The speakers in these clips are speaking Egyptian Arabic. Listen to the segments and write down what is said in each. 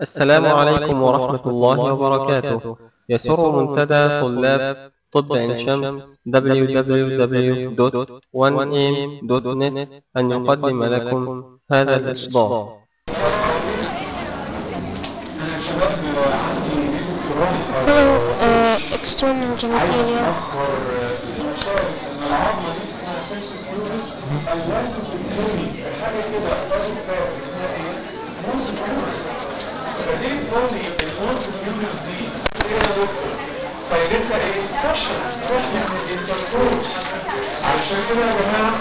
السلام عليكم ورحمة الله وبركاته يسر منتدى طلاب طب عين شمس www.1am.net أن يقدم لكم هذا الإصدار انا شباب عندي اقتراح Hello, uh, external genitalia. اخر شايف ان العظمه دي اسمها سيبسس بلورس لازم تديني حاجه كده فاضل فات اسمها ايه؟ موز بلورس فدي تقول لي الموز بلورس دي ايه يا دكتور؟ فايدتها ايه؟ فشل فشل يعني انتركورس علشان كده يا جماعه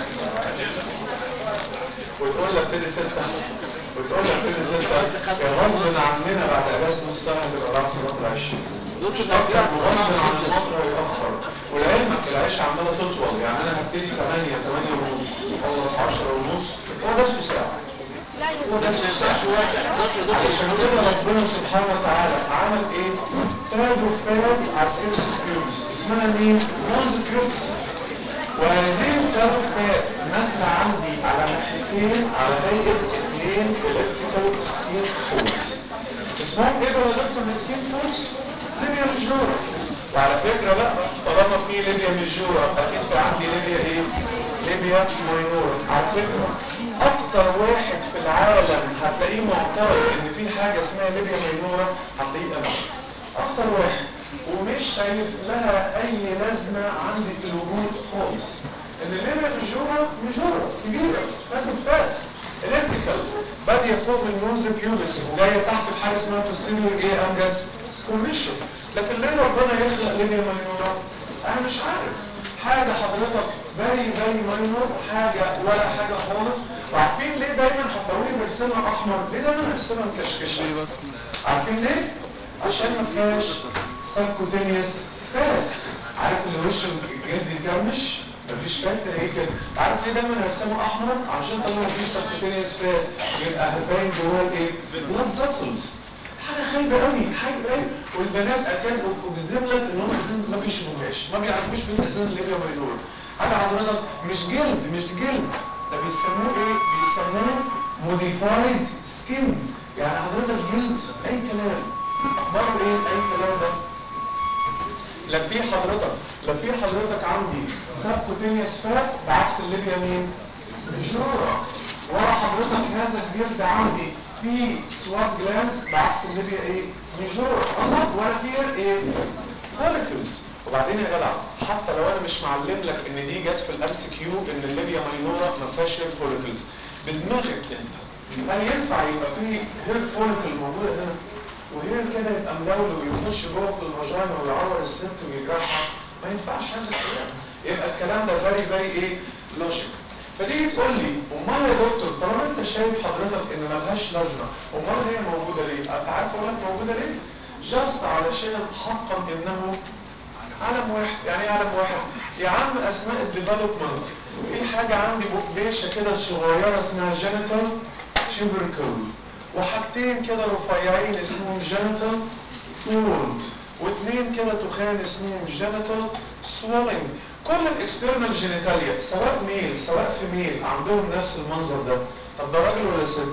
وتقول لك ابتدي ستة وتقول لك ابتدي ستة يا غصب عننا بعد اجازة نص سنة تبقى راس مطر 20 مش اكتر وغصب عن المطر هيأخر ولعلمك العيش عمالة تطول يعني انا هبتدي 8 8 ونص اخلص 10 ونص هو نفسه ساعة هو نفسه ساعة علشان كده ربنا سبحانه وتعالى عمل ايه؟ فاد وفاد على السيرسس كيوبس اسمها مين؟ موز كيوبس وهذه الكارفات نازلة عندي على ناحيتين على هيئة اثنين الكتريكال سكين فورس اسمهم ايه بقى يا دكتور السكين فورس؟ ليبيا ميجورا وعلى فكرة لا طالما في ليبيا ميجورا اكيد في عندي ليبيا ايه؟ ليبيا ماينورا على فكرة اكتر واحد في العالم هتلاقيه معترض ان في حاجة اسمها ليبيا ماينورا هتلاقيه انا اكتر واحد ومش شايف لها اي لازمة عندي في الوجود خالص ان الليبيا مجورة مجورة كبيرة فاتت فات الكتريكال بادية فوق من نوز بيوبس وجاية تحت في حاجة اسمها تستيمولر ايه امجد كوميشن لكن ليه ربنا يخلق ليبيا ماينورة انا مش عارف حاجة حضرتك باي باي ماينور حاجة ولا حاجة خالص وعارفين ليه دايما هتلاقوني برسمها احمر ليه دايما برسمها مكشكشة عارفين ليه؟ عشان ما فيهاش سبكوتينيوس فات عارف اللي وش الجلد يكرمش مفيش فات تلاقيه كده عارف ليه دايما رسمه احمر عشان طالما مفيش سبكوتينيوس فات يبقى هتبين جواه ايه بلاد فاسلز حاجه خايبه قوي حاجه قوي والبنات اكاد اجزم لك ان هم اساسا ما بيشوفوهاش ما بيعرفوش فين اساسا الليبيا ماينور حاجه حضرتك مش جلد مش جلد ده بيسموه ايه بيسموه موديفايد سكين يعني حضرتك جلد اي كلام اخباره ايه اي كلام ده لا في حضرتك لا في حضرتك عندي سبكوتينيوس فات بعكس الليبيا مين مجورة ورا حضرتك هذا الجلد عندي في سواب جلانس بعكس الليبيا ايه مجورة الله ولا فيها ايه فوليكلز وبعدين يا جدع حتى لو انا مش معلم لك ان دي جت في الام سي كيو ان الليبيا ماينورا ما فيهاش هير فوليكلز بدماغك انت هل ينفع يبقى في هير فوليكل موجوده هنا وهير كده يبقى ملول ويخش جوه في الفاجينا ويعور الست ويجرحها ما ينفعش هذا الكلام يبقى الكلام ده فيري فيري ايه لوجيك فتيجي تقول لي امال يا دكتور طالما انت شايف حضرتك ان ملهاش لازمه امال هي موجوده ليه؟ انت عارف اقول لك موجوده ليه؟ جاست علشان حقا انه علم واحد يعني ايه علم واحد يا عم اثناء الديفلوبمنت في حاجه عندي بقبيشه كده صغيره اسمها جينيتال تيوبركل وحاجتين كده رفيعين اسمهم جينيتال فولد واثنين كده تخان اسمهم جينيتال سويلنج كل الاكسترنال جينيتاليا سواء ميل سواء في ميل عندهم نفس المنظر ده طب ده راجل ولا ست؟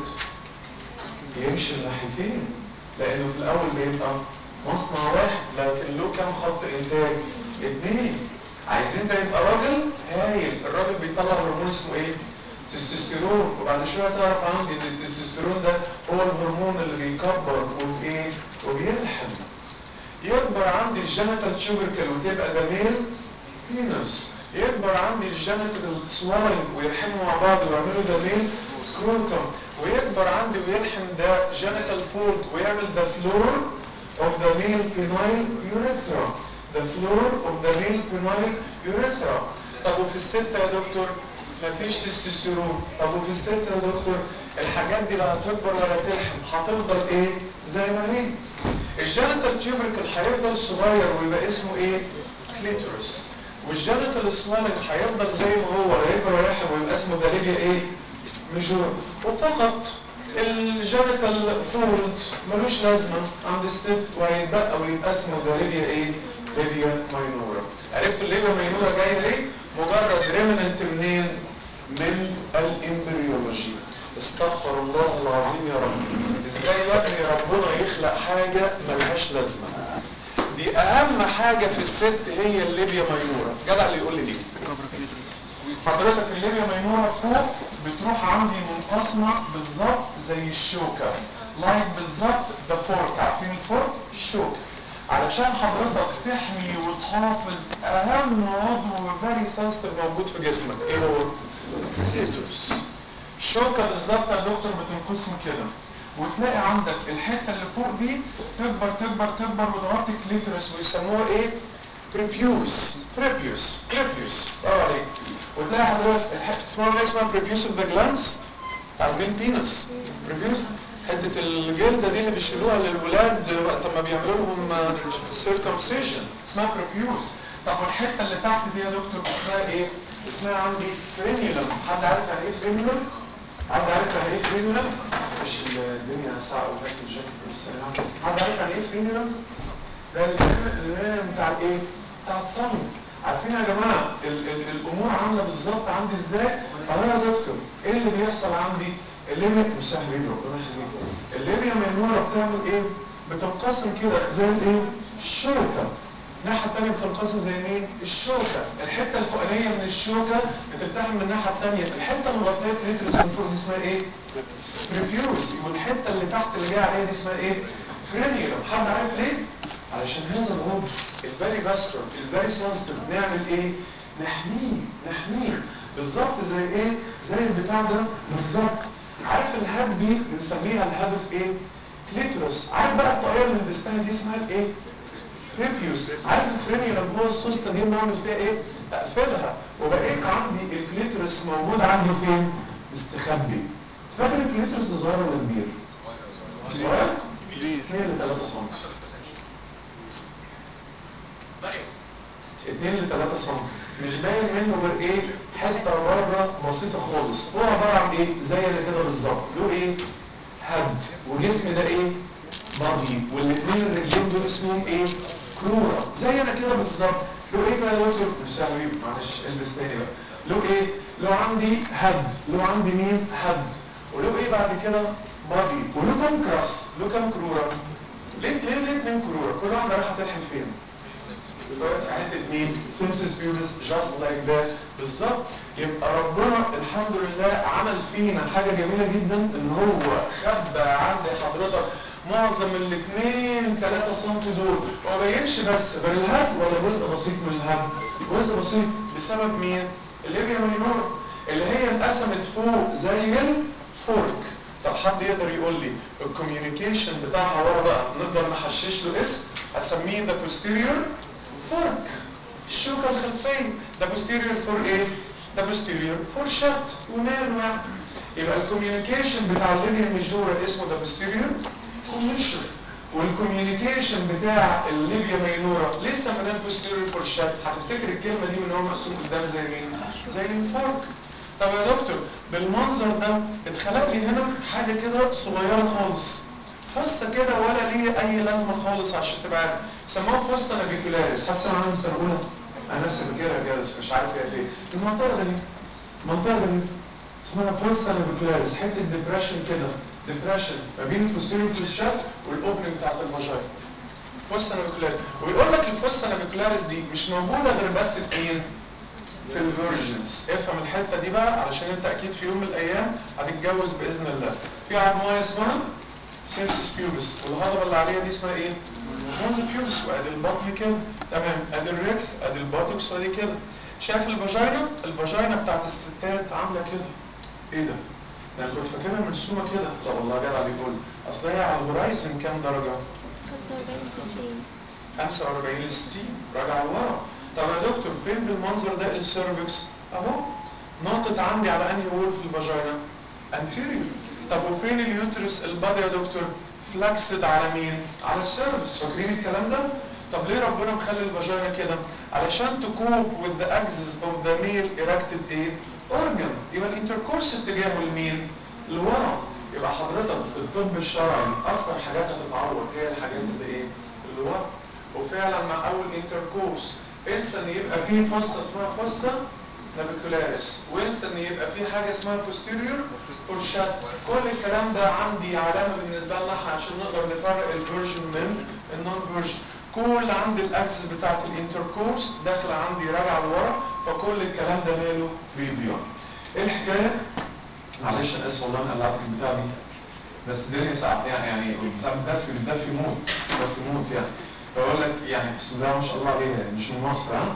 يمشي الناحيتين لانه في الاول بيبقى مصنع واحد لكن له كام خط انتاج؟ اثنين عايزين ده يبقى راجل هايل الراجل بيطلع هرمون اسمه ايه؟ تستوستيرون وبعد شويه تعرف عندي ان التستوستيرون ده هو الهرمون اللي بيكبر وبايه؟ وبيلحم يكبر عندي الجينيتال تيوبركل وتبقى ده ميل بينس يكبر عندي الجينيتال سوالنج ويلحموا مع بعض ويعملوا ده ميل سكروتم ويكبر عندي ويلحم ده جينيتال فولد ويعمل ده فلور of the male penile urethra the floor of the male penile urethra طب وفي الستة يا دكتور مفيش تستوستيرون طب وفي الستة يا دكتور الحاجات دي لا هتكبر ولا تلحم هتفضل ايه زي ما هي الجينيتال تيوبركل هيفضل صغير ويبقى اسمه ايه كليتورس والجينيتال سوالنج هيفضل زي ما هو لا يكبر ولا يلحم ويبقى اسمه ده ليبيا ايه ميجور وفقط الجينيتال فولد ملوش لازمه عند الست وهيتبقى ويبقى اسمه ده ليبيا ايه ليبيا ماينورا عرفتوا الليبيا ماينورا جايه ليه مجرد ريمننت منين من الامبريولوجي استغفر الله العظيم يا رب ازاي يا ابني ربنا يخلق حاجة ملهاش لازمة دي اهم حاجة في الست هي الليبيا ميمورة جدع اللي يقول لي دي حضرتك الليبيا ميمورة فوق بتروح عندي منقسمة بالظبط زي الشوكة لايك بالظبط ده فورك عارفين الفورك الشوكة علشان حضرتك تحمي وتحافظ اهم عضو فيري سنسيتيف موجود في جسمك ايه هو؟ الكليتورس الشوكة بالظبط يا دكتور بتنقسم كده وتلاقي عندك الحته اللي فوق دي تكبر تكبر تكبر وتغطي الكليتورس ويسموها ايه؟ بريبيوس بريبيوس بريبيوس برافو عليك وتلاقي حضرتك الحته اسمها اسمها بريبيوس اوف ذا جلانس عارفين بينس بريبيوس حته الجلده دي اللي بيشيلوها للولاد وقت ما بيعملوا لهم سيركمسيجن اسمها بريبيوس طب والحته اللي تحت دي يا دكتور اسمها ايه؟ اسمها عندي فرينيولم حد عارف يعني ايه فرينيولم؟ حد عارف يعني ايه فرينيولم؟ مش الدنيا ساعه وفاكر الجاكيت بس حد عارف يعني ايه فرينيولم؟ ده الفرينيولم بتاع الايه؟ بتاع الطن عارفين يا جماعه ال ال الامور عامله بالظبط عندي ازاي؟ اهو يا دكتور ايه اللي بيحصل عندي؟ الليبيا مسهل ايه ربنا يخليك الليبيا ميموره بتعمل ايه؟ بتنقسم كده زي الايه؟ الشوكه الناحيه الثانيه بتنقسم زي مين؟ الشوكه الحته الفوقانيه من الشوكه بتلتحم من الناحيه الثانيه الحته اللي مغطيه الكليترس من فوق دي اسمها ايه؟ بريفيوز والحته اللي تحت اللي جايه عليها دي اسمها ايه؟ فرينيولم حد عارف ليه؟ علشان هذا العضو الفيري فاسكولار الفيري سنسيتيف نعمل ايه؟ نحميه نحميه بالظبط زي ايه؟ زي البتاع ده بالظبط عارف الهاب دي بنسميها الهاب في ايه؟ كليتروس عارف بقى الطاقيه اللي لبستها دي اسمها الايه؟ بريبيوس عارف الفرينيولم جوه السوسته دي بعمل فيها ايه؟ اقفلها وبقيت عندي الكليتروس موجود عندي فين؟ مستخبي فاكر الكليتروس ده صغير ولا كبير؟ صغير؟ كبير 2 ل 3 سم 2 ل 3 سم مش باين منه غير ايه حته بره بسيطه خالص هو عباره عن ايه زي اللي كده بالظبط له ايه هد وجسم ده ايه بادي والاثنين الرجلين دول اسمهم ايه كرورة زي انا كده بالظبط له ايه بقى يا دكتور مش يا حبيبي معلش البس تاني بقى له ايه له عندي هد له عندي مين هد وله ايه بعد كده بادي وله كام كراس له كام كرورة ليه ليه ليه اثنين كرورة كل واحده رايحه تلحم فين في حته مين سيمسس بيوبس جاست لايك ذات بالظبط يبقى ربنا الحمد لله عمل فينا حاجه جميله جدا ان هو خبى عند حضرتك معظم الاثنين 3 سم دول وما بينش بس غير الهب ولا جزء بسيط من الهب جزء بسيط بسبب مين الليبيا مينور اللي هي انقسمت فوق زي الفورك طب حد يقدر يقول لي الكوميونيكيشن بتاعها ورا بقى نقدر نحشش له اسم اسميه ذا posterior فورك الشوكة الخلفية ده posterior فور ايه؟ ده posterior فور شت وماله يعني يبقى الكوميونيكيشن بتاع الليبيا ميجورا اسمه ده posterior كوميشن والكوميونيكيشن بتاع الليبيا مينورا ليه سميناه posterior فور شت هتفتكر الكلمة دي من هو مقسوم قدام زي مين؟ زي الفورك طب يا دكتور بالمنظر ده اتخلق لي هنا حاجة كده صغيرة خالص فصة كده ولا ليه اي لازمة خالص عشان تبقى عارف سموها فصة نافيكولاريس حاسس انا عندي سنة اولى انا نفسي فاكرها كده بس مش عارف هي فين المنطقة دي المنطقة دي اسمها فصة نافيكولاريس حتة ديبريشن كده ديبريشن ما بين البوستيريور كريشات والاوبننج بتاعت المجال فصة نافيكولاريس ويقول لك الفصة نافيكولاريس دي مش موجودة غير بس في مين؟ في الفيرجنز افهم الحتة دي بقى علشان انت اكيد في يوم من الايام هتتجوز باذن الله في عضمايه اسمها سيرسس بيوبس والهضبه اللي عليها دي اسمها ايه؟ مونز بيوبس وادي البطن كده تمام ادي الرجل ادي الباتوكس وادي كده شايف الفاجينا؟ الفاجينا بتاعت الستات عامله كده ايه ده؟ ده انا كنت فاكرها مرسومه كده لا والله جدع بيقول اصل هي على الهورايزن كام درجه؟ 45 ل 60 راجع لورا طب يا دكتور فين بالمنظر ده السيرفكس اهو نقطة عندي على انهي وول في الفاجينا anterior طب وفين اليوترس البادي يا دكتور فلاكسد على مين على السيرفكس فاكرين الكلام ده طب ليه ربنا مخلي الفاجينا كده علشان تكوف with the axis of the male erected ايه organ يبقى الانتركورس اتجاهه لمين لورا يبقى حضرتك الطب الشرعي اكتر حاجات هتتعور هي الحاجات اللي ايه اللي ورا وفعلا مع اول انتركورس انسى ان يبقى فيه فصة اسمها فصة نابيكولاريس وانسى ان يبقى في حاجه اسمها posterior فورشات كل الكلام ده عندي علامه بالنسبه لنا احنا عشان نقدر نفرق الفيرجن من النون فيرجن كل عندي الاكسس بتاعت الانتركورس داخله عندي راجعه لورا فكل الكلام ده ماله بيضيع ايه الحكايه معلش انا اسف والله انا قلعتك البتاع دي بس الدنيا ساعة يعني البتاع مدفي مدفي موت مدفي موت يعني بقول لك يعني بسم الله ما شاء الله عليها يعني مش من مصر ها؟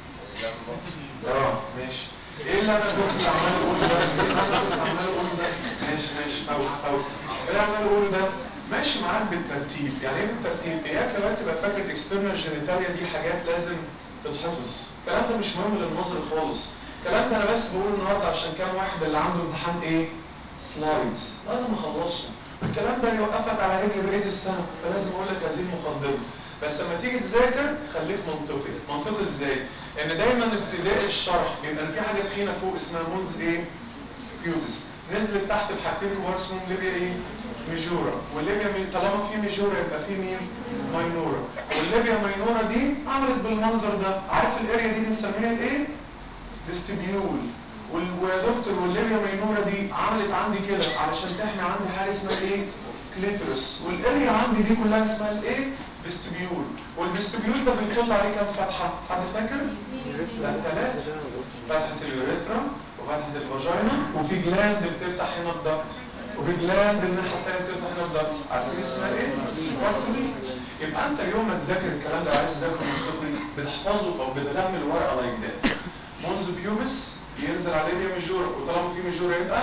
اه ماشي ايه اللي انا كنت عمال اقوله ده؟ ايه اللي انا كنت عمال اقوله ده؟ ماشي ماشي فوق فوق ايه اللي عمال اقوله ده؟ ماشي معاك بالترتيب يعني ايه بالترتيب؟ اياك كمان تبقى فاكر الاكسترنال جينيتاليا دي حاجات لازم تتحفظ الكلام ده مش مهم للنظر خالص الكلام ده انا بس بقوله النهارده عشان كام واحد اللي عنده امتحان ايه؟ سلايدز لازم اخلصه الكلام ده يوقفك على رجل بقيه السنه فلازم اقول لك هذه المقدمه بس لما تيجي تذاكر خليك منطقي منطقي ازاي ان دايما ابتداء الشرح بيبقى في حاجه تخينه فوق اسمها مونز ايه بيوبس نزلت تحت بحاجتين كبار اسمهم ليبيا ايه ميجورا والليبيا مي... طالما في ميجورا يبقى في مين ماينورا والليبيا ماينورا دي عملت بالمنظر ده عارف الاريا دي بنسميها الايه فيستبيول ويا دكتور والليبيا ماينورا دي عملت عندي كده علشان تحمي عندي حاجه اسمها ايه كليترس والاريا عندي دي كلها اسمها الايه فيستبيول والفيستبيول ده بيطل عليه كام فتحه حد فاكر لا ثلاثه فتحه اليوريثرا وفتحه الفاجينا وفي جلاند بتفتح هنا الضغط وفي جلاند الناحيه الثانيه بتفتح هنا الضغط عارفين اسمها ايه بارثولي يبقى انت يوم ما تذاكر الكلام ده عايز تذاكره منطقي بتحفظه او بتغمي الورقه لايك ذات منذ بيوبس ينزل عليه ليه ميجورا وطالما في ميجورا يبقى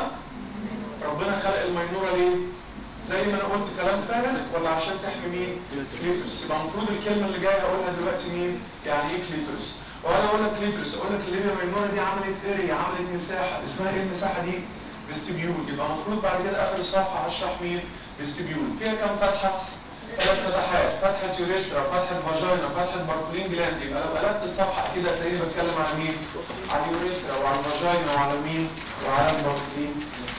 ربنا خلق المينورة ليه؟ زي ما انا قلت كلام فارغ ولا عشان تحمي مين؟ كليتوس يبقى المفروض الكلمة اللي جاية هقولها دلوقتي مين؟ يعني ايه كليتوس؟ وانا اقول لك كليتوس اقول لك الليبيا مينورة دي عملت اريا عملت مساحة اسمها ايه المساحة دي؟ فيستبيول يبقى المفروض بعد كده اخر الصفحة هشرح مين؟ فيستبيول فيها كام فتحة؟ ثلاث فتحات فتحة يوريثرا فتحة فاجينا فتحة بارفولين جلاند يبقى لو قلبت الصفحة اكيد هتلاقيني بتكلم عن مين؟ على اليوريثرا وعلى الفاجينا وعلى مين؟ وعلى البارفولين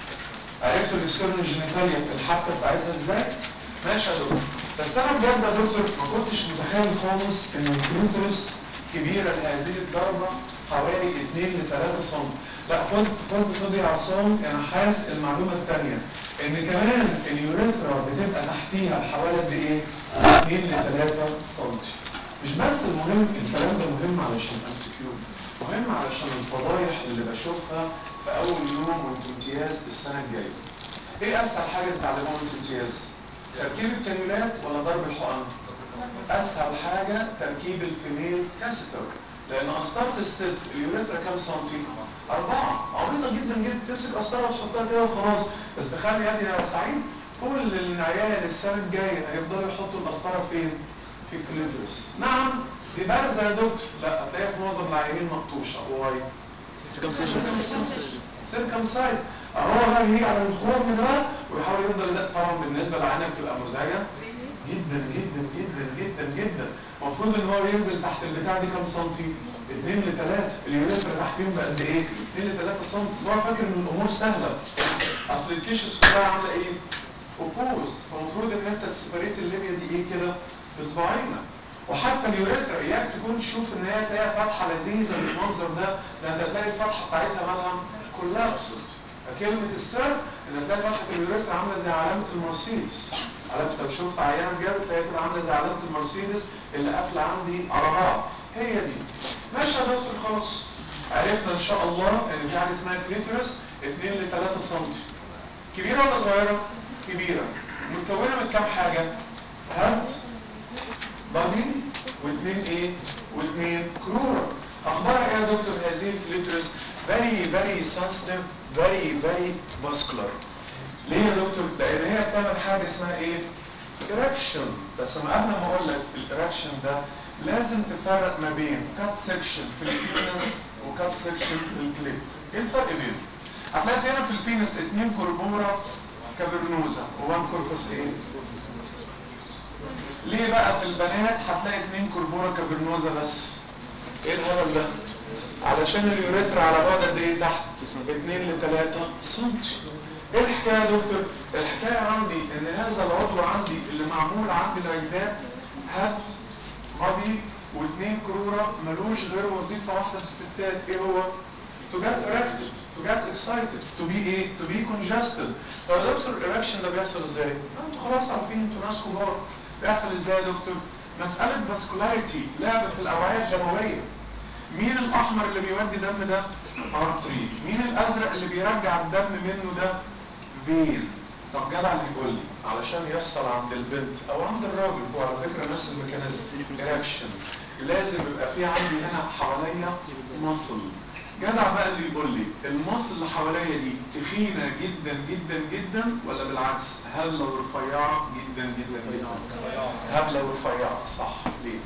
عرفتوا الاكسترنال جينيتاليا الحبكة بتاعتها ازاي؟ ماشي يا دكتور بس انا بجد يا دكتور ما كنتش متخيل خالص ان الكلوترس كبيرة لهذه الدرجة حوالي 2 ل 3 سم لا خد خد خد يا عصام انا حاسس المعلومة الثانية ان كمان اليوريثرا بتبقى تحتيها بحوالي قد ايه؟ 2 ل 3 سم مش بس المهم الكلام ده مهم علشان السكيور مهم علشان الفضايح اللي بشوفها في اول يوم وانتوا امتياز السنة الجاية ايه اسهل حاجة تتعلموها وانتوا امتياز؟ تركيب الكانيولات ولا ضرب الحقن؟ اسهل حاجة تركيب الفيميل كاسيتر لان قسطرة الست اليوريثرا كام سنتي؟ أربعة عبيطة جدا جدا تمسك قسطرة وتحطها كده وخلاص بس تخيل يا سعيد كل العيال السنة الجاية هيفضلوا يحطوا القسطرة فين؟ في الكليتورس نعم دي بارزة يا دكتور لا هتلاقيها في معظم العيانين مقطوشة واي سيركمسايز هو بقى يجي على الخرم ده ويحاول يفضل ده طبعا بالنسبة للعينة بتبقى مزعجة جدا جدا جدا جدا جدا المفروض ان هو ينزل تحت البتاع دي كام سنتي 2 ل 3 اليوريثرا تحتيهم بقد ايه 2 ل 3 سم هو فاكر ان الامور سهله اصل التيشوز كلها عامله ايه اوبوزد فالمفروض ان انت تسيبريت الليبيا دي ايه كده بصباعينك وحتى اليوريثرا اياك تكون تشوف ان هي تلاقيها فتحه لذيذه بالمنظر ده ده انت تلاقي الفتحه بتاعتها مالها كولابسد كلمة السر ان تلاقي فتحة اليوريثرا عاملة زي علامة المرسيدس علامة لو شفت عيان بجد تلاقي كده عاملة زي علامة المرسيدس اللي قافلة عندي على بعض هي دي ماشي يا دكتور خلاص عرفنا ان شاء الله ان في حاجة اسمها كليتورس 2 ل 3 سم كبيرة ولا صغيرة؟ كبيرة متكونة من كام حاجة؟ هاد بادي واثنين ايه؟ واثنين كرورة اخبارها ايه يا دكتور هذه الكليتورس؟ very very sensitive very very muscular ليه يا دكتور؟ لان هي بتعمل حاجة اسمها ايه؟ erection بس ما قبل ما اقول لك الايركشن ده لازم تفرق ما بين كات سيكشن في البينس وكات سيكشن في الكليت ايه الفرق بينهم؟ هتلاقي هنا في البينس اتنين كربورة كابرنوزا وان كوربس ايه؟ ليه بقى في البنات هتلاقي اتنين كربورة كابرنوزا بس؟ ايه الهبل ده؟ علشان اليوريثرا على بعد قد ايه تحت 2 ل 3 سم ايه الحكايه يا دكتور الحكايه عندي ان هذا العضو عندي اللي معمول عندي الاجداد هات بادي واثنين كروره ملوش غير وظيفه واحده في الستات ايه هو to get erected to get excited to be ايه to be congested طب يا دكتور erection ده بيحصل ازاي انتوا خلاص عارفين انتوا ناس كبار بيحصل ازاي يا دكتور مسألة vascularity لعبة في الأوعية الدموية مين الأحمر اللي بيودي دم ده artery مين الأزرق اللي بيرجع الدم منه ده فين طب جدع اللي يقول لي علشان يحصل عند البنت او عند الراجل هو على فكره نفس الميكانيزم ايركشن لازم يبقى في عندي هنا حواليا مصل جدع بقى اللي يقول لي المصل اللي حواليا دي تخينه جدا جدا جدا ولا بالعكس هبله ورفيعه جدا جدا جدا هبله ورفيعه صح ليه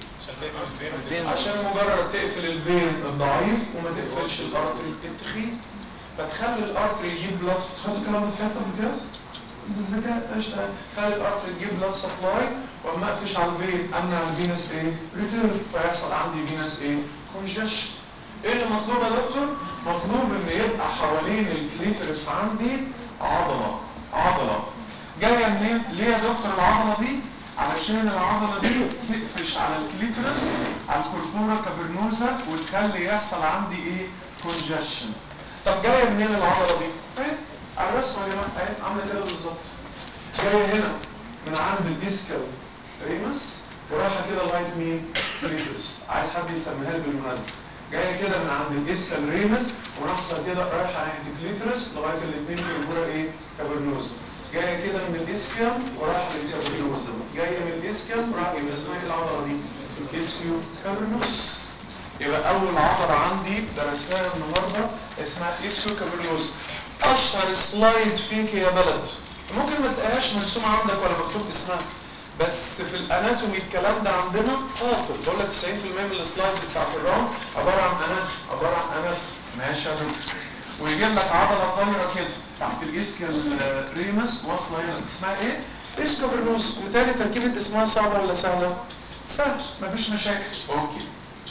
عشان مجرد تقفل الفين الضعيف وما تقفلش الارتري التخين فتخلي الارتري يجيب بلاد تخلي الكلام ده في حته من كده بالذكاء اشتغل خلي الارتري تجيب بلاد سبلاي واما اقفش على الفين امنع الفينس ايه ريتيرن فيحصل عندي فينس ايه كونجشن ايه اللي مطلوب يا دكتور مطلوب ان يبقى حوالين الكليترس عندي عضله عضله جايه منين ليه يا دكتور العضله دي علشان العضله دي تقفش على الكليترس على الكوربورا كابرنوزا وتخلي يحصل عندي ايه كونجشن طب جايه منين العضله دي اهي على الرسمه يا جماعه اهي عامله كده بالظبط جايه هنا من عند الاسكال ريمس ورايحه كده لغايه مين كليترس عايز حد يسميها لي بالمناسبه جايه كده من عند الاسكال ريمس ونحصل كده رايحه ناحيه الكليترس لغايه الاثنين كوربورا ايه كابرنوزا جايه كده من الاسكيوم ورايحه للكابرنوزا جايه من الاسكيوم ورايحه يبقى اسمها ايه العضله دي الاسكيو كابرنوس يبقى اول عضله عندي درسناها النهارده اسمها اسكيو كابرنوس اشهر سلايد فيك يا بلد ممكن ما تلاقيهاش مرسومه عندك ولا مكتوب اسمها بس في الاناتومي الكلام ده عندنا قاتل بقول لك 90% من السلايدز بتاعت الراوند عباره عن انات عباره عن انات ماشي يا دكتور ويجيب لك عضله طايره كده تحت الاسكال ريمس واصله هنا اسمها ايه؟ اسكابرنوس وتاني تركيبه اسمها صعبه ولا سهله؟ سهل مفيش مشاكل اوكي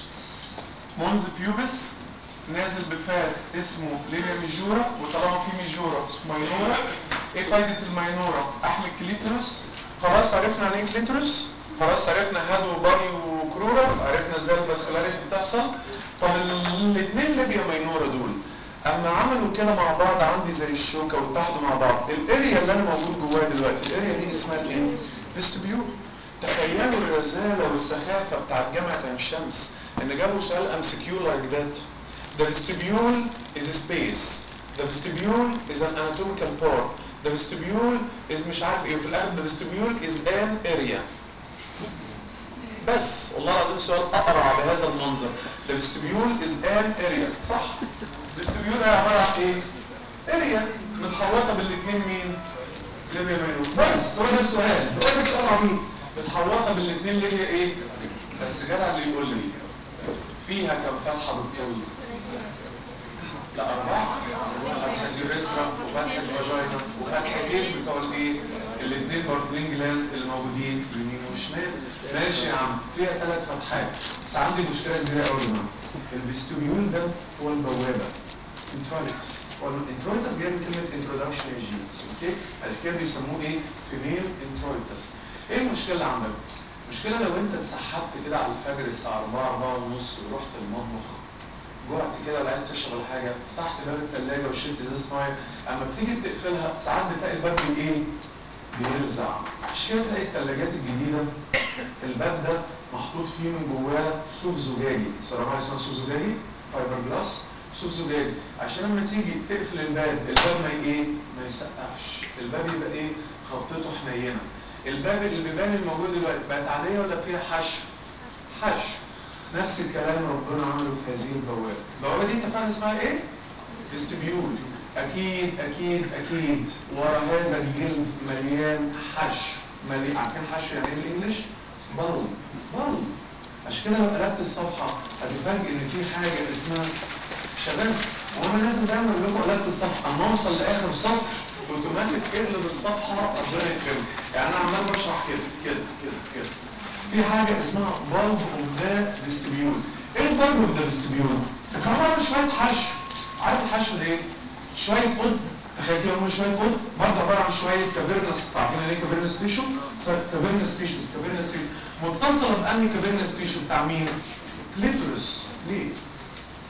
مونز بيوبس نازل بفات اسمه لينيا ميجورا وطالما في ميجورا اسمه ماينورا ايه فايدة الماينورا احمي الكليتروس خلاص عرفنا عن ايه كليتروس خلاص عرفنا هاد وباري وكرورا عرفنا ازاي الفاسكولاريتي بتحصل طب الاثنين ليبيا ماينورا دول اما عملوا كده مع بعض عندي زي الشوكه واتحدوا مع بعض الاريا اللي انا موجود جواها دلوقتي الاريا دي اسمها ايه فيستبيول تخيلوا الرزاله والسخافه بتاعت جامعه عين شمس ان جابوا سؤال ام سي كيو لايك ذات The vestibule is a space. The vestibule is an anatomical part. The vestibule is مش عارف ايه وفي الاخر the vestibule is an area. بس والله العظيم سؤال اقرع بهذا المنظر. The vestibule is an area. صح؟ vestibule هي عبارة عن ايه؟ اريا متحوطة بالاثنين مين؟ ليبيا مينو بس هو ده السؤال هو ده السؤال عميق متحوطة بالاثنين ليبيا ايه؟ بس جدع اللي يقول لي فيها كم فتحة بالطول؟ لا أربعة فتحة اليوريثرا وفتحة الفاجينا وفتحتين بتوع الايه؟ الاثنين بارتلين جلاند اللي موجودين يمين وشمال ماشي يا عم فيها ثلاث فتحات بس عندي مشكلة كبيرة قوي هنا الفيستيبيول ده هو البوابة انتروليتس والانتروليتس جاي من كلمة انترودكشن جينز اوكي؟ عشان كده بيسموه ايه؟ فيميل انتروليتس ايه المشكلة اللي عندك؟ المشكلة لو انت اتسحبت كده على الفجر الساعة 4 4 ونص ورحت المطبخ جوعت كده ولا عايز تشرب ولا حاجه فتحت باب الثلاجه وشربت ازازه ميه اما بتيجي تقفلها ساعات بتلاقي الباب ايه بيرزع عشان كده تلاقي الثلاجات الجديده الباب ده محطوط فيه من جواه صوف زجاجي صراحه اسمها صوف زجاجي فايبر جلاس صوف زجاجي عشان لما تيجي تقفل الباب الباب ما ايه ما يسقفش الباب يبقى ايه خبطته حنينه الباب اللي بيبان الموجود دلوقتي بقت عاديه ولا فيها حشو حشو نفس الكلام ربنا عمله في هذه البوابه البوابه دي اتفقنا اسمها ايه فيستبيول اكيد اكيد اكيد ورا هذا الجلد مليان حشو مليان عارفين حشو يعني ايه بالانجلش بلب بلب عشان كده لو قلبت الصفحه هتفاجئ ان في حاجه اسمها شباب وانا لازم دايما اقول لكم قلبت الصفحه اما اوصل لاخر سطر اوتوماتيك اقلب الصفحه ربنا يكرمك يعني انا عمال بشرح كده كده كده كده في حاجة اسمها bulb of the vestibule ايه البالب اوف ذا فيستبيول؟ عبارة عن شوية حشو عارف الحشو ده ايه؟ شوية قد تخيل كده هم شوية قد برضه عبارة عن شوية كافيرنس عارفين يعني ايه كافيرنس تيشو؟ كافيرنس تيشوز كافيرنس تيشو متصلة بأنهي كافيرنس تيشو بتاع مين؟ كليتورس ليه؟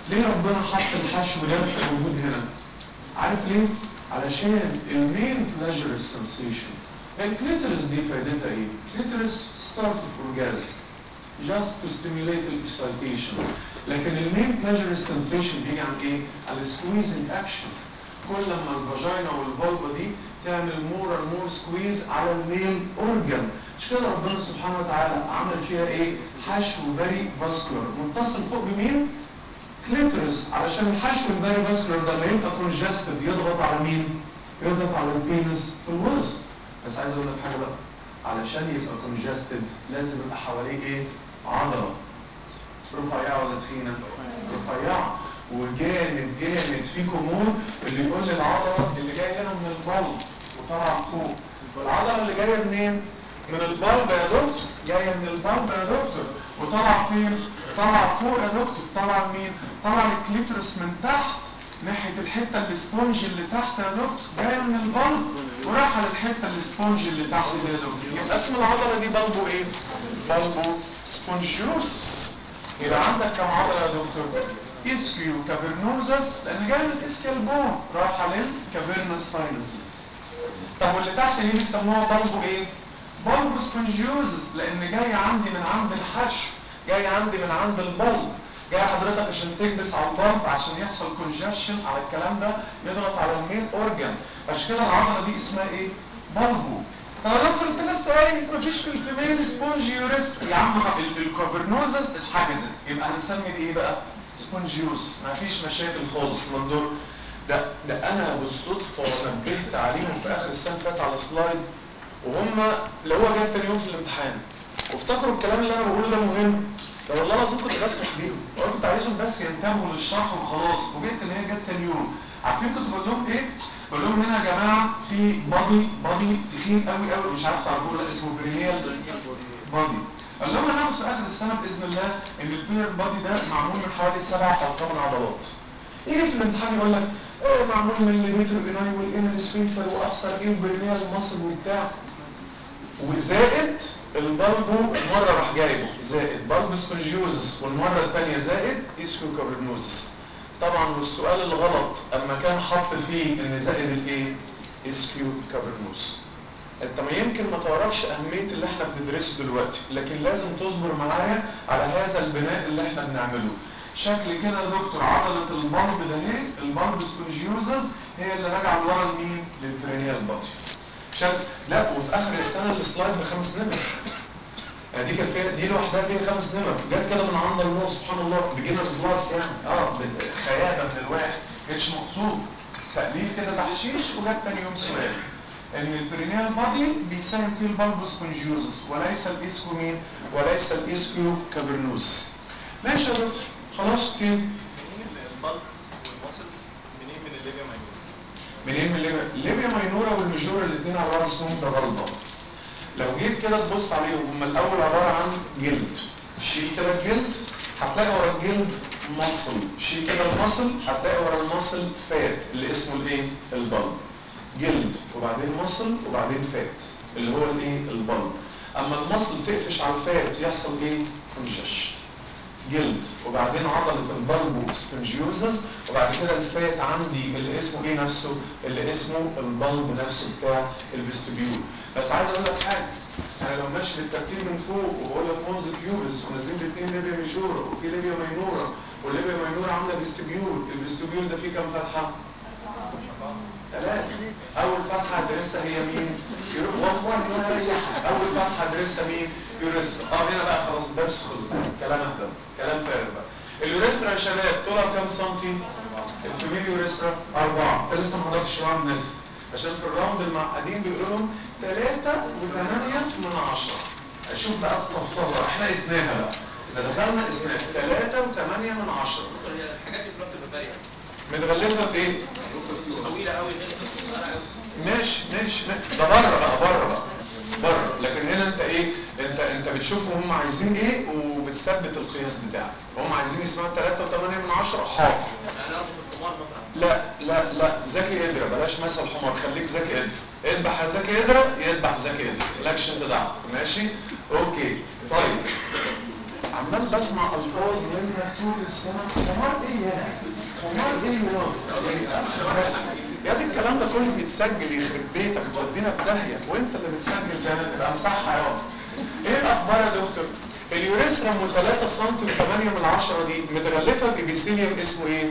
ليه ربنا حط الحشو ده موجود هنا عارف ليه علشان المين pleasure sensation الكليترس دي فائدتها ايه الكليترس start of orgasm just to stimulate the excitation لكن المين pleasure sensation بيجي عن ايه عن squeezing action كل ما الفاجينا والفولفا دي تعمل مور and مور سكويز على المين اورجان مش كده ربنا سبحانه وتعالى عمل فيها ايه حشو فيري فاسكولار متصل فوق بمين كليترس علشان الحشو الفيري فاسكولار ده لما يبقى كونجستد يضغط على مين يضغط على البينس في الوسط بس عايز اقول لك حاجه بقى علشان يبقى كونجستد لازم يبقى حواليه ايه عضله رفيعه ولا تخينه رفيعه وجامد جامد في كمون اللي يقول لي العضله اللي جايه هنا من البلب وطالعه فوق والعضله اللي جايه منين من البلب يا دكتور جايه من البلب يا دكتور وطالعه فين طالعه فوق يا دكتور طالعه مين طالعه الكليترس من تحت ناحيه الحته الاسبونج اللي تحت يا دكتور جايه من البلب ورايحه للحته الاسبونج اللي تحت دي يا دكتور يبقى اسم العضله دي بلبو ايه بلبو سبونجيوس يبقى عندك كم عضله يا دكتور اسكيو كافرنوزس لان جاي من الاسكيال بون رايحه للكافرنس ساينسز طب واللي تحت دي بيسموها بلبو ايه بلبو سبونجيوزس لان جاي عندي من عند الحشو جاي عندي من عند البلب جاي حضرتك عشان تكبس على البلب عشان يحصل كونجشن على الكلام ده يضغط على المين اورجان عشان كده العضله دي اسمها ايه بلبو انا دكتور انت لسه قايل مفيش في الفيميل سبونجيوريست يا عم الكافرنوزس اتحجزت يبقى هنسمي دي ايه بقى سبونجيوس مفيش مشاكل خالص من دول ده ده انا بالصدفه نبهت عليهم في اخر السنه اللي فاتت على سلايد وهم اللي هو جاي تاني يوم في الامتحان وافتكروا الكلام اللي انا بقوله ده مهم ده والله العظيم كنت بسمح بيهم وانا كنت عايزهم بس ينتبهوا للشرح وخلاص وجيت ان هي جت تاني يوم عارفين كنت بقول لهم ايه؟ بقول لهم هنا يا جماعه في بادي بادي تخين قوي قوي مش عارف تعرفوه ولا اسمه برينيال بادي قال لهم هناخد في اخر السنه باذن الله ان البير بادي ده معمول من حوالي سبع او ثمان عضلات يجي في الامتحان يقول لك ايه معمول من الليميتر اناي والانال سفنكتر وابصر ايه وبرنيال مصل وبتاع وزائد البلبو مره راح جايبه زائد بلبو سبونجيوزس والمره الثانيه زائد اسكيو كابرنوزس طبعا والسؤال الغلط اما كان حط فيه ان زائد الايه اسكيو كابرنوز انت ما يمكن ما تعرفش اهميه اللي احنا بندرسه دلوقتي لكن لازم تصبر معايا على هذا البناء اللي احنا بنعمله شكل كده يا دكتور عضله البلب ده اهي البلب سبونجيوزز هي اللي راجعه لورا لمين للبرينيال بادي شكل لا وفي اخر السنه السلايد بخمس نمر يعني دي كانت فيها دي لوحدها فيها خمس نمر جت كده من عند الله سبحان الله بيجنرز لايف يعني اه خيابه من الواحد كانتش مقصود تأليف كده تحشيش وجت تاني يوم سؤال ان البرينيال بادي بيساهم فيه البلبوس كونجيوزس وليس الاسكو مين وليس الاسكيو كافرنوس ماشي يا دكتور خلاص اوكي منين البلب والماسلز منين من الليبيا ماينور منين من الليبيا الليبيا ماينورا والمجور الاثنين على بعض اسمهم تغلبه لو جيت كده تبص عليهم هم الاول عباره عن جلد شيل كده الجلد هتلاقي ورا الجلد مصل شيل كده المصل هتلاقي ورا المصل فات اللي اسمه الايه البلب جلد وبعدين مصل وبعدين فات اللي هو الايه البلب اما المصل تقفش على الفات يحصل ايه كونجش جلد وبعدين عضلة البلبو سبنجيوزس وبعد كده الفات عندي اللي اسمه ايه نفسه اللي اسمه البلب نفسه بتاع الفيستبيول بس عايز اقول لك حاجة انا لو ماشي بالترتيب من فوق وبقول لك مونز بيوبس ونازلين الاثنين ليبيا ميجورا وفي ليبيا ماينورا والليبيا ماينورا عامله فيستبيول الفيستبيول ده فيه كام فتحة؟ ثلاثة أول فتحة أدرسها هي مين؟ يرو- والله ما أريحك أول فتحة أدرسها مين؟ يوريسترا أه هنا بقى خلاص الدرس خلص كلام أهدى كلام فارغ بقى اليوريسترا يا شباب طولها كام سنتي؟ الفيميل يوريسترا أربعة أنت لسه ما حضرتش راوند ناس عشان في الراوند المعقدين بيقولوا لهم ثلاثة وثمانية من عشرة أشوف بقى الصفصفة إحنا قسناها بقى إذا دخلنا قسناها ثلاثة وثمانية من عشرة الحاجات دي كلها بتبقى باينه متغلبة في إيه؟ طويله قوي لسه انا ماشي ماشي ماشي. ده بره بقى بره بقى بره لكن هنا انت ايه انت انت بتشوفهم هم عايزين ايه وبتثبت القياس بتاعك هم عايزين يسمعوا 3 و8 من 10 حاضر يعني انا كنت الحمار مثلا لا لا لا ذكي قدرة بلاش مثل حمار خليك ذكي قدرة اذبح يا ذكي قدرة يذبح ذكي قدرة مالكش انت دعوه ماشي اوكي طيب عمال بسمع الفاظ منك طول السنه حمار ايه يعني حمار ايه يا بس يا دي الكلام ده كله بيتسجل يخرب بيتك تودينا في داهيه وانت اللي بتسجل ده يبقى امسحها يا ايه الاخبار يا دكتور اليوريثرا من 3 سم ل 8 من 10 دي متغلفه بابيثيليوم اسمه ايه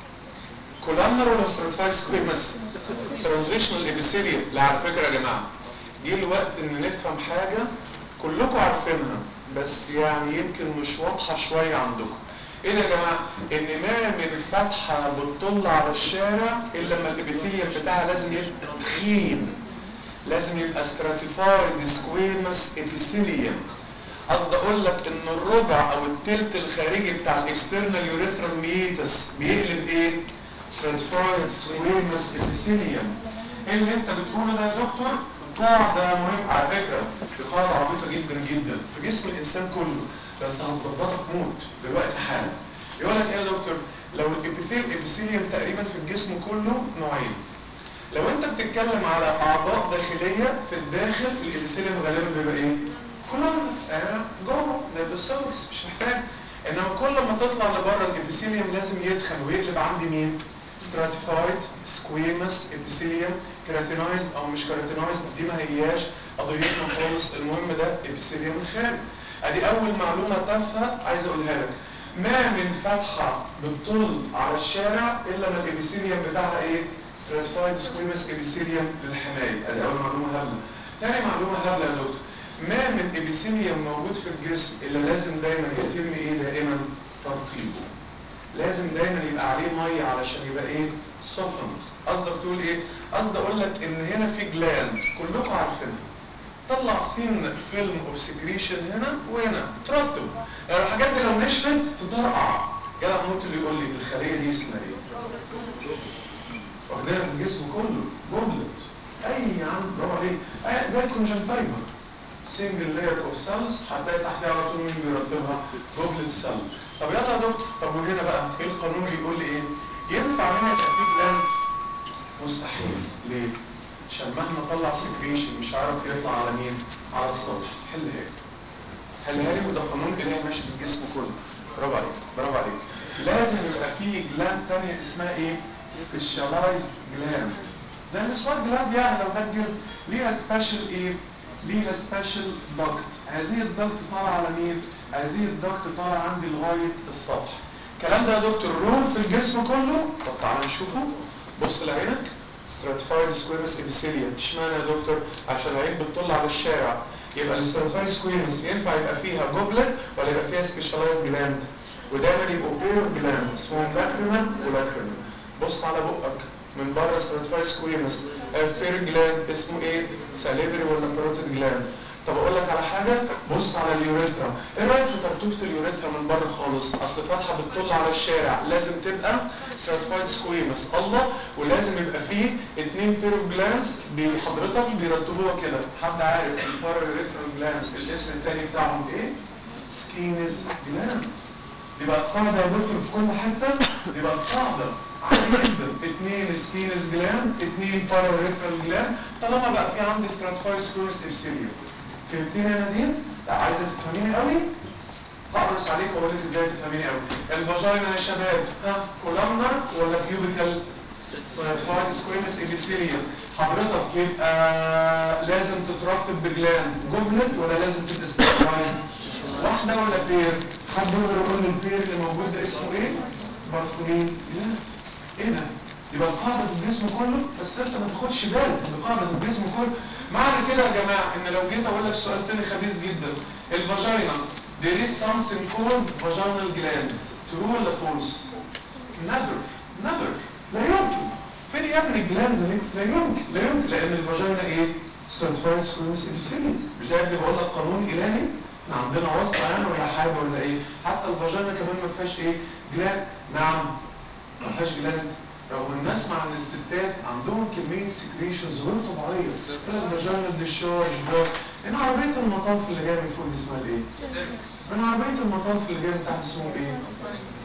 كولامنر ولا ستراتيفايد سكويمس ترانزيشنال ابيثيليوم لا على فكره يا جماعه جه الوقت ان نفهم حاجه كلكم عارفينها بس يعني يمكن مش واضحه شويه عندكم ايه ده يا جماعه ان ما من فتحه بتطل على الشارع الا لما الابيثيليوم بتاعها لازم يبقى تخين لازم يبقى stratified squamous epithelium قصدي اقول لك ان الربع او التلت الخارجي بتاع الاكسترنال يوريثرال ميتس بيقلب ايه stratified squamous epithelium ايه اللي انت بتقوله ده يا دكتور قاعده مهم على فكره دي قاعده عبيطه جدا جدا في جسم الانسان كله بس هتظبطك موت دلوقتي حالا يقول لك ايه يا دكتور لو الابيثيل ابيثيليوم تقريبا في الجسم كله نوعين لو انت بتتكلم على اعضاء داخليه في الداخل الابيثيليوم غالبا بيبقى ايه كلهم آه جوه زي البسوس مش محتاج انما كل ما تطلع لبره الابيثيليوم لازم يدخل ويقلب عندي مين stratified squamous epithelium keratinized او مش keratinized دي ما هياش قضيتنا خالص المهم ده epithelium الخارج ادي اول معلومه تافهه عايز اقولها لك ما من فتحه بتطل على الشارع الا ما الابيثيليوم بتاعها ايه stratified squamous epithelium للحمايه ادي اول معلومه هبله تاني معلومه هبله يا دكتور ما من ابيثيليوم موجود في الجسم الا لازم دايما يتم ايه دائما ترطيبه لازم دايما يبقى عليه ميه علشان يبقى ايه سوفنت قصدك تقول ايه قصدي اقول لك ان هنا في جلاند كلكم عارفينها طلع ثين فيلم اوف سكريشن هنا وهنا ترطب يعني الحاجات دي لو نشفت تطرقع جدع موت اللي يقول لي الخليه دي اسمها ايه واخدينها في الجسم كله جملت اي يا عم برافو عليك أي زي الكونجنتايفا سنجل لاير اوف سيلز هتلاقي تحتها على طول مين بيرتبها جوبلت سيل طب يلا يا دكتور طب وهنا بقى ايه القانون بيقول لي ايه ينفع هنا يبقى في جلاند مستحيل ليه عشان مهما طلع سكريشن مش عارف يطلع على مين على السطح حلها لي حلها لي وده قانون الهي ماشي في الجسم كله برافو عليك برافو عليك لازم يبقى في جلاند ثانيه اسمها ايه سبيشاليزد جلاند زي السواد جلاند يعني لو ده الجلد ليها سبيشال ايه ليها سبيشال دكت هذه الدكت طالعه على مين هذه الدكت طالعه عندي لغايه السطح الكلام ده يا دكتور رول في الجسم كله طب تعالى نشوفه بص لعينك stratified squamous epithelium اشمعنى يا دكتور عشان العين بتطل على الشارع يبقى الستراتيفايد سكويمس ينفع يبقى فيها جوبلت ولا يبقى فيها سبيشاليزد جلاند ودايما يبقوا بير جلاند اسمهم لاكريمال ولاكريمال بص على بقك من بره ستراتيفايد سكويمس بير جلاند اسمه ايه ساليفري ولا بروتيد جلاند طب اقول لك على حاجه بص على اليوريثرا ايه رايك في ترتوفه اليوريثرا من بره خالص اصل فتحه بتطل على الشارع لازم تبقى ستراتيفايد سكويمس الله ولازم يبقى فيه اثنين بير اوف جلانس بحضرتك بيرتبوها كده حد عارف البارا يوريثرال جلاند الاسم الثاني بتاعهم ايه سكينز جلاند دي بقت قاعده يا دكتور في كل حته دي بقت قاعده عادي جدا اثنين سكينز جلاند اثنين بارا يوريثرال جلاند طالما بقى في عندي ستراتيفايد سكويمس ابسيليوم فهمتني يا نادين؟ لا عايزه تفهميني قوي؟ هقرص عليك واقول لك ازاي تفهميني قوي. الفاجينا يا شباب ها كولامنر ولا بيوبيكال؟ سايفايد سكويمس ابيثيليوم حضرتك يبقى لازم تترتب بجلاند جوبلت ولا لازم تبقى سبيشالايزد؟ واحده ولا بير؟ حد يقدر يقول لي البير اللي موجود ده اسمه ايه؟ بارفولين جلاند. ايه ده؟ يبقى القاعده في الجسم كله بس انت ما تاخدش بالك ان القاعده في الجسم كله معنى كده يا جماعه ان لو جيت اقول لك سؤال تاني خبيث جدا الفاجينا there is something called vaginal glands true ولا false never never لا يمكن فين يا ابني الجلانز لا يمكن لا يمكن لان الفاجينا ايه stratified squamous epithelium مش ده اللي بقول لك قانون الهي احنا عندنا واسطه يعني ولا حاجه ولا ايه حتى الفاجينا كمان ما فيهاش ايه جلاند نعم ما فيهاش جلاند رغم الناس مع ان الستات عندهم كميه سكريشنز غير طبيعيه الفاجينا ديشارج ده ان عربيه المطاف اللي جايه من فوق دي اسمها ايه؟ من عربيه المطاف اللي جايه من تحت اسمه ايه؟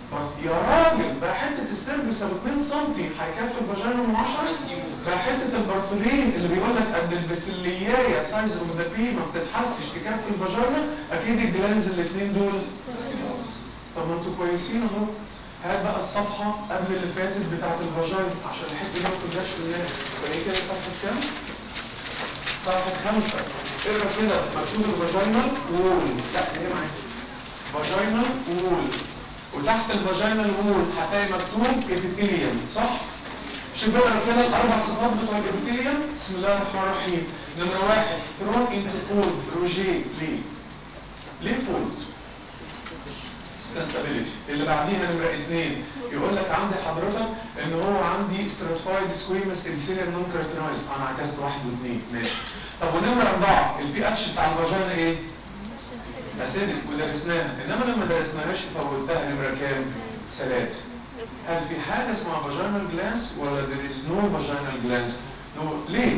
بس يا راجل بقى حته السيرفس ابو 2 سم هيكفي الفاجينا من 10 بقى حته البرفولين اللي بيقول لك قد البسليايه سايز اوف ذا بي ما بتتحسش تكفي الفاجينا اكيد الجلانز الاثنين دول طب ما انتوا كويسين اهو هات بقى الصفحه قبل اللي فاتت بتاعت الفاجينا عشان الحته دي ما كناش قلناها فايه كده صفحه كام؟ صفحه خمسه اقرا كده مكتوب الفاجينال وول لا هي معاك فاجينال وول وتحت الفاجينال وول هتلاقي مكتوب ابيثيليوم صح؟ شوف اقرا كده الاربع صفات بتوع الابيثيليوم بسم الله الرحمن الرحيم نمره واحد ثرون انتو فولد روجيه ليه؟ ليه فولد؟ ستابيليتي اللي بعديها نمره اثنين يقول لك عندي حضرتك ان هو عندي ستراتيفايد سكويمس ابيثيليوم نون كارتنايز انا عكست واحد واثنين ماشي طب ونمره اربعه البي اتش بتاع الفاجينا ايه؟ اسيدك ودرسناها انما لما درسناهاش فوتها نمره كام؟ ثلاثه هل في حاجه اسمها فاجينال جلانس ولا there is no vaginal glands؟ نو ليه؟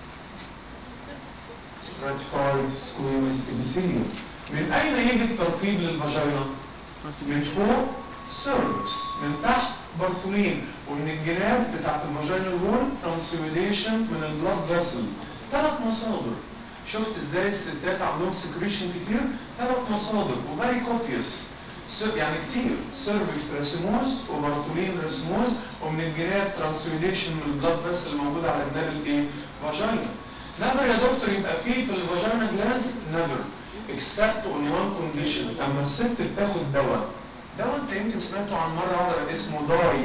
stratified squamous epithelium من اين يجي الترتيب للفاجينا؟ من فوق سيرفكس من تحت برفولين ومن الجناب بتاعت الفاجينال وول ترانسيوديشن من البلاد فيسل ثلاث مصادر شفت ازاي الستات عندهم سكريشن كتير ثلاث مصادر وفيري كوبيوس يعني كتير سيرفكس رسموز وبرتولين رسموز ومن الجناب ترانسيوديشن من البلاد فيسل اللي موجود على جناب الايه؟ فاجينا نفر يا دكتور يبقى فيه في الفاجينا جلاس نفر except on one condition اما الست بتاخد دواء دواء انت يمكن سمعته عن مره واحده اسمه داي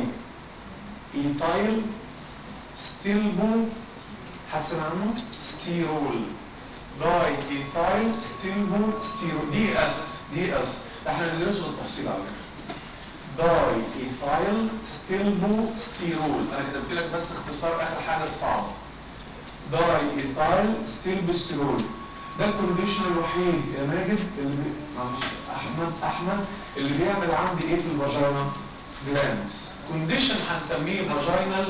ايثايل ستيلبو حسن عنه ستيرول داي ايثايل ستيلبو ستيرول دي اس دي اس احنا ندرسه بالتفصيل على فكره داي ايثايل ستيلبو ستيرول انا كتبت لك بس اختصار اخر حاجه الصعبه داي ايثايل ستيلبو ستيرول ده الكونديشن الوحيد يا ماجد اللي بي... معلش احمد احمد اللي بيعمل عندي ايه في الفاجينا جلانس كونديشن هنسميه فاجينال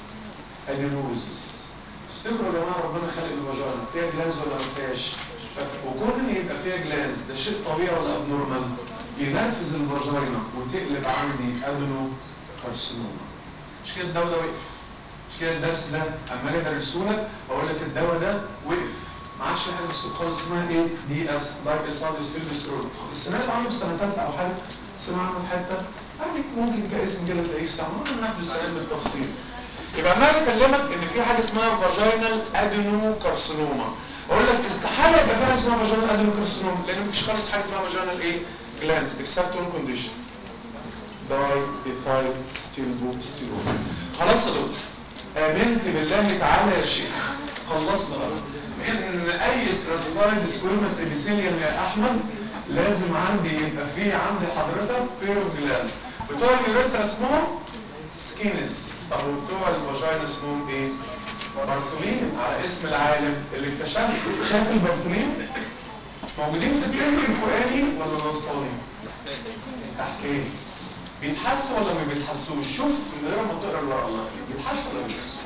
ادينوزس تفتكروا يا جماعه ربنا خلق الفاجينا فيها جلانز ولا ما فيهاش وكون ان يبقى فيها جلانز ده شيء طبيعي ولا ابنورمال ينرفز الفاجينا وتقلب عندي ادنو كارسينوما مش كده الدواء ده وقف مش كده الدرس ده اما اجي ادرسه لك اقول لك الدواء ده وقف ما عادش في حاجه في السوق خالص اسمها ايه؟ دي اس دايب اسادس فيلمسترول سمعت عنه في سنه ثالثه او حاجه؟ سمع عنه في حته؟ يعني ممكن كاسم كده تلاقيه سامع ممكن ناخد السلام بالتفصيل يبقى انا بكلمك ان في حاجه اسمها فاجينال ادينو كارسينوما اقول لك استحاله يبقى في حاجه اسمها فاجينال ادينو كارسينوما لان مفيش خالص حاجه اسمها فاجينال ايه؟ جلانس اكسبت اون كونديشن داي ايثايل ستيلبو ستيرول خلاص يا دكتور امنت بالله تعالى يا شيخ خلصنا بقى ان اي ستراتيفايد سكويمس ابيثيليوم يا احمد لازم عندي يبقى فيه عندي حضرتك بيرو جلاس بتوع اليوريثرا اسمهم سكينس طب وبتوع الفاجينا اسمهم ايه؟ بارثولين على اسم العالم اللي اكتشف شاف البارثولين موجودين في الكتف الفوقاني ولا الوسطاني؟ تحتاني بيتحسوا ولا ما بيتحسوش؟ شوف من غير ما تقرا الورقه الله يخليك بيتحسوا ولا ما بيتحسوش؟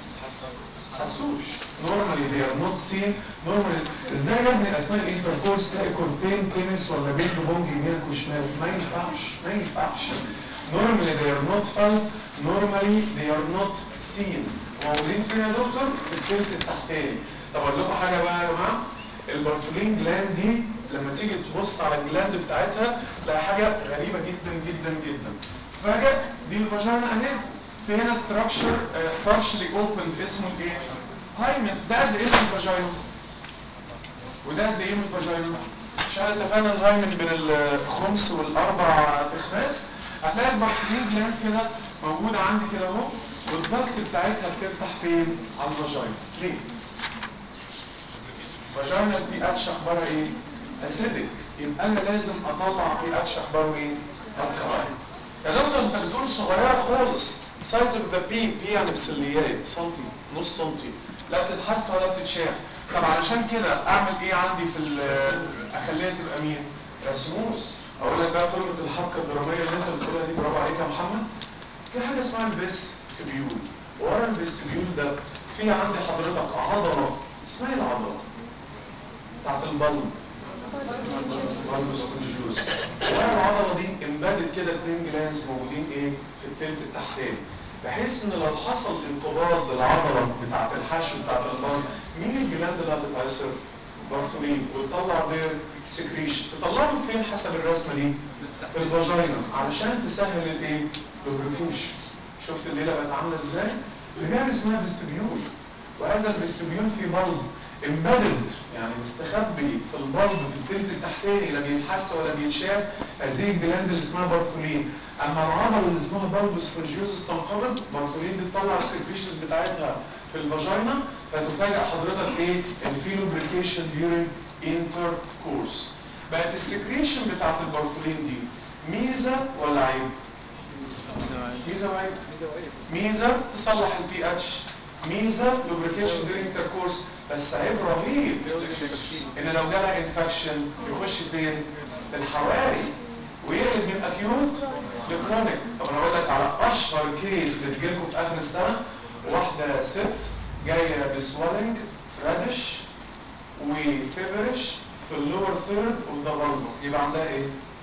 حسوش نورمالي they are not seen normally ازاي يا ابني اثناء الانتركورس تلاقي كورتين تنس ولا بيت بونج يمينك وشمالك ما ينفعش ما ينفعش normally they are not felt normally they are not seen موجودين فين يا دكتور؟ في الثلث التحتاني طب اقول لكم حاجه بقى يا جماعه البارفولين جلاند دي لما تيجي تبص على الجلاند بتاعتها تلاقي حاجه غريبه جدا جدا جدا فجاه دي الفاجينا اهي في هنا ستراكشر بارشلي اوبن اسمه ايه؟ هايمن ده قد ايه من الفاجينا؟ وده قد ايه من الفاجينا؟ عشان اتفقنا الهايمن بين الخمس والاربع تخماس هتلاقي البارفولين جلاند كده موجوده عندي كده اهو والضغط بتاعتها بتفتح فين؟ على الفاجينا ليه؟ فاجينا بي اتش اخبارها ايه؟ اسيدك يبقى انا لازم اطلع بي اتش اخباره ايه؟ الكلاين يا دكتور انت بتقول صغيره خالص سايز اوف ذا بي بي يعني بسليات سنتي نص سنتي لا بتتحس ولا بتتشاف طب علشان كده اعمل ايه عندي في اخليها تبقى مين؟ رسموس اقول لك بقى قمه الحبكه الدراميه اللي انت بتقولها دي برافو عليك يا محمد في حاجه اسمها البيستبيول ورا البيستبيول ده في عندي حضرتك عضله اسمها ايه العضله؟ بتاعت البلب بالبس كونجوز ورا العضله دي امبادد كده اثنين جلانس موجودين ايه في التلت التحتاني بحيث ان لو حصل انقباض للعضله بتاعت الحشو بتاعت البطن مين الجلاند اللي هتتعصر؟ بارثولين وتطلع دير سكريشن تطلعه فين حسب الرسمه دي؟ في الفاجينا علشان تسهل الايه؟ البريكوش شفت الليله بقت عامله ازاي؟ اللي بيعمل اسمها فيستبيول وهذا الفيستبيول في بلب امبيدد يعني مستخبي في البلب في التلت التحتاني لا بيتحس ولا بيتشاف هذه الجلاند اللي اسمها بارثولين اما العضله اللي اسمها بلب سبونجيوزس تنقبض بارثولين دي تطلع السكريشنز بتاعتها في الفاجينا فتفاجئ حضرتك ايه ان في لوبريكيشن ديورنج انتر كورس بقت السكريشن بتاعت البارثولين دي ميزه ولا عيب؟ ميزه وعيب ميزه تصلح البي اتش ميزه لوبريكيشن ديورنج انتر كورس بس عيب رهيب ان لو جالها انفكشن يخش فين؟ في الحواري ويقلب من اكيوت لكرونيك طب انا اقول لك على اشهر كيس بتجيلكم في اخر السنه واحده ست جايه بسوالنج رادش وفيبرش في اللور ثيرد اوف ذا فالفا يبقى عندها ايه؟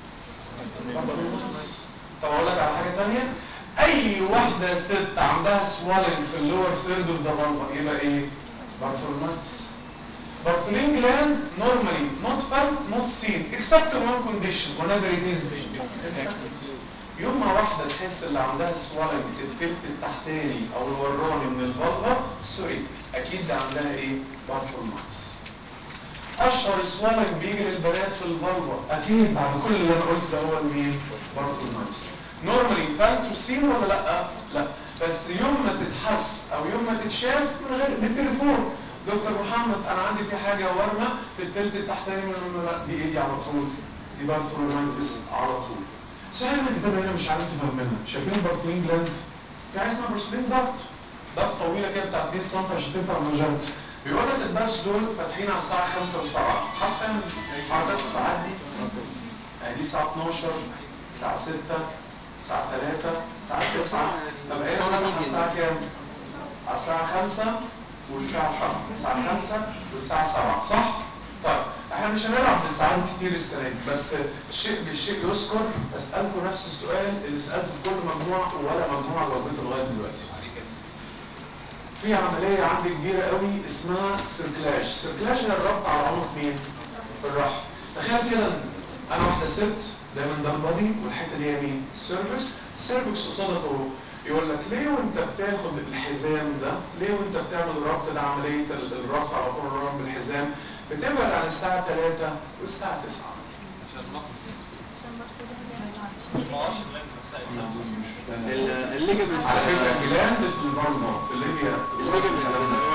طب اقول لك على حاجه ثانيه اي واحده ست عندها سوالنج في اللور ثيرد اوف ذا فالفا يبقى ايه؟ بارثولماتس Bartholin gland normally not felt, not seen, except in one condition, whenever it is affected. يوم ما واحدة تحس اللي عندها سوالنج في التلت التحتاني أو الوراني من الفالفا سوري أكيد ده عندها إيه؟ بارثولماتس. أشهر سوالنج بيجي للبنات في الفالفا أكيد بعد كل اللي أنا قلته ده هو مين؟ بارثولماتس. نورمالي فالت وسين ولا لأ؟ لأ بس يوم ما تتحس أو يوم ما تتشاف من غير بالتليفون دكتور محمد انا عندي في حاجه ورمه في التلت التحتاني من دي ايه دي على طول دي بارثولومانتس على طول صحيح ان الكتاب هنا مش عارف تفهم منها شايفين البارثولين جلاند في حاجه اسمها بارثولين دارت دارت طويله كده بتاع 2 سم عشان تنفع المجال بيقول لك الدرس دول فاتحين على الساعه 5 والساعه حد فاهم حركات الساعات دي؟ دي الساعه 12 الساعه 6 الساعه 3 الساعه 9 طب ايه على الساعه كام؟ على الساعه 5 والساعة 7 الساعة 5 والساعة 7 صح؟ طيب احنا مش هنلعب بالساعات كتير السنة دي بس الشيء بالشيء يذكر اسألكم نفس السؤال اللي سألته في كل مجموعة ولا مجموعة جاوبته لغاية دلوقتي في عملية عندي كبيرة قوي اسمها سيركلاج سيركلاج هي الربط على عنق مين؟ الرحم تخيل كده انا واحدة ست دايما ده البادي والحتة دي هي مين؟ السيرفكس السيرفكس قصادك اهو يقول لك ليه وانت بتاخد الحزام ده ليه وانت بتعمل الربط ده عمليه الربط على طول الربط بالحزام بتبعد عن الساعه 3 والساعه 9 الليجمنت على فكره الجلاند في الفالفا في الليبيا الليجمنت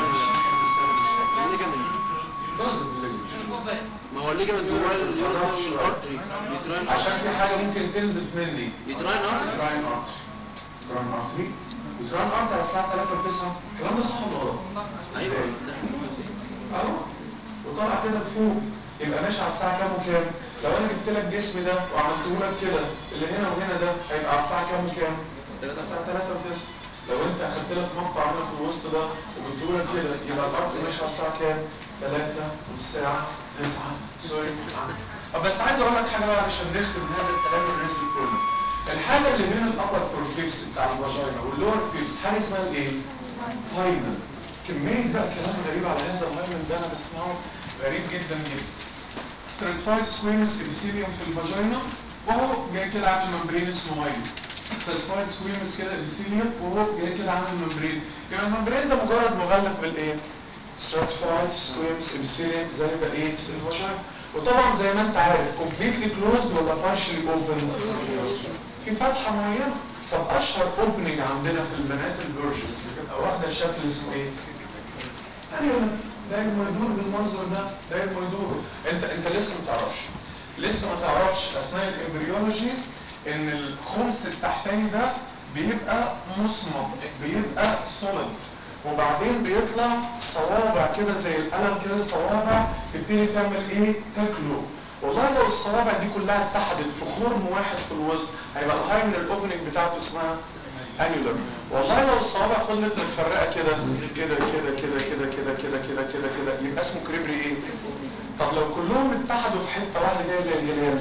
جزء من الليجمنت ما هو الليجمنت جواه اليورين ارتري يتراين عشان في حاجه ممكن تنزف مني يتراين ارتري تراين ارتري تراين ارتري وتراين ارتري على الساعه 3 و 9 الكلام ده صح ولا غلط؟ ايوه اهو وطالع كده لفوق يبقى ماشي على الساعه كام وكام لو انا جبت لك جسمي ده وعملته لك كده اللي هنا وهنا ده هيبقى على الساعه كام وكام الساعه 3 و9 لو انت اخدت لك مقطع هنا في الوسط ده وجبته لك كده يبقى الارض ماشي على الساعه كام 3 والساعه 9 سوري طب بس عايز اقول لك حاجه بقى عشان نختم هذا الكلام الرسمي كله الحاجه اللي بين الابر فورفيكس بتاع الفاجينا واللور فيكس حاجه اسمها الايه؟ هايمن كمية بقى كلام غريب على هذا الهايمن ده انا بسمعه غريب جدا جدا ستراتيفايد سكويمس ابيثيليوم في الفاجينا وهو جاي كده عامل ممبرين اسمه هايمن ستراتيفايد سكويمس كده ابيثيليوم وهو جاي كده عامل ممبرين يعني الممبرين ده مجرد مغلف بالايه؟ ستراتيفايد سكويمس ابيثيليوم زي بقيه الفاجينا وطبعا زي ما انت عارف كومبليتلي كلوزد ولا بارشلي اوبن في فتحه معينه طب اشهر اوبننج عندنا في البنات الفيرجنز بتبقى واخده شكل اسمه ايه؟ ايوه دايما يدور بالمنظر ده دايما يدور انت انت لسه ما تعرفش لسه ما تعرفش اثناء الامبريولوجي ان الخمس التحتاني ده بيبقى مصمت بيبقى سوليد وبعدين بيطلع صوابع كده زي القلم كده صوابع تبتدي تعمل ايه؟ تاكله والله لو الصوابع دي كلها اتحدت في خرم واحد في الوسط هيبقى الهايمن الاوبننج بتاعته اسمها انيولر والله لو الصوابع فضلت متفرقه كده كده كده كده كده كده كده كده كده كده يبقى اسمه كريبري ايه؟ طب لو كلهم اتحدوا في حته واحده كده زي الهلال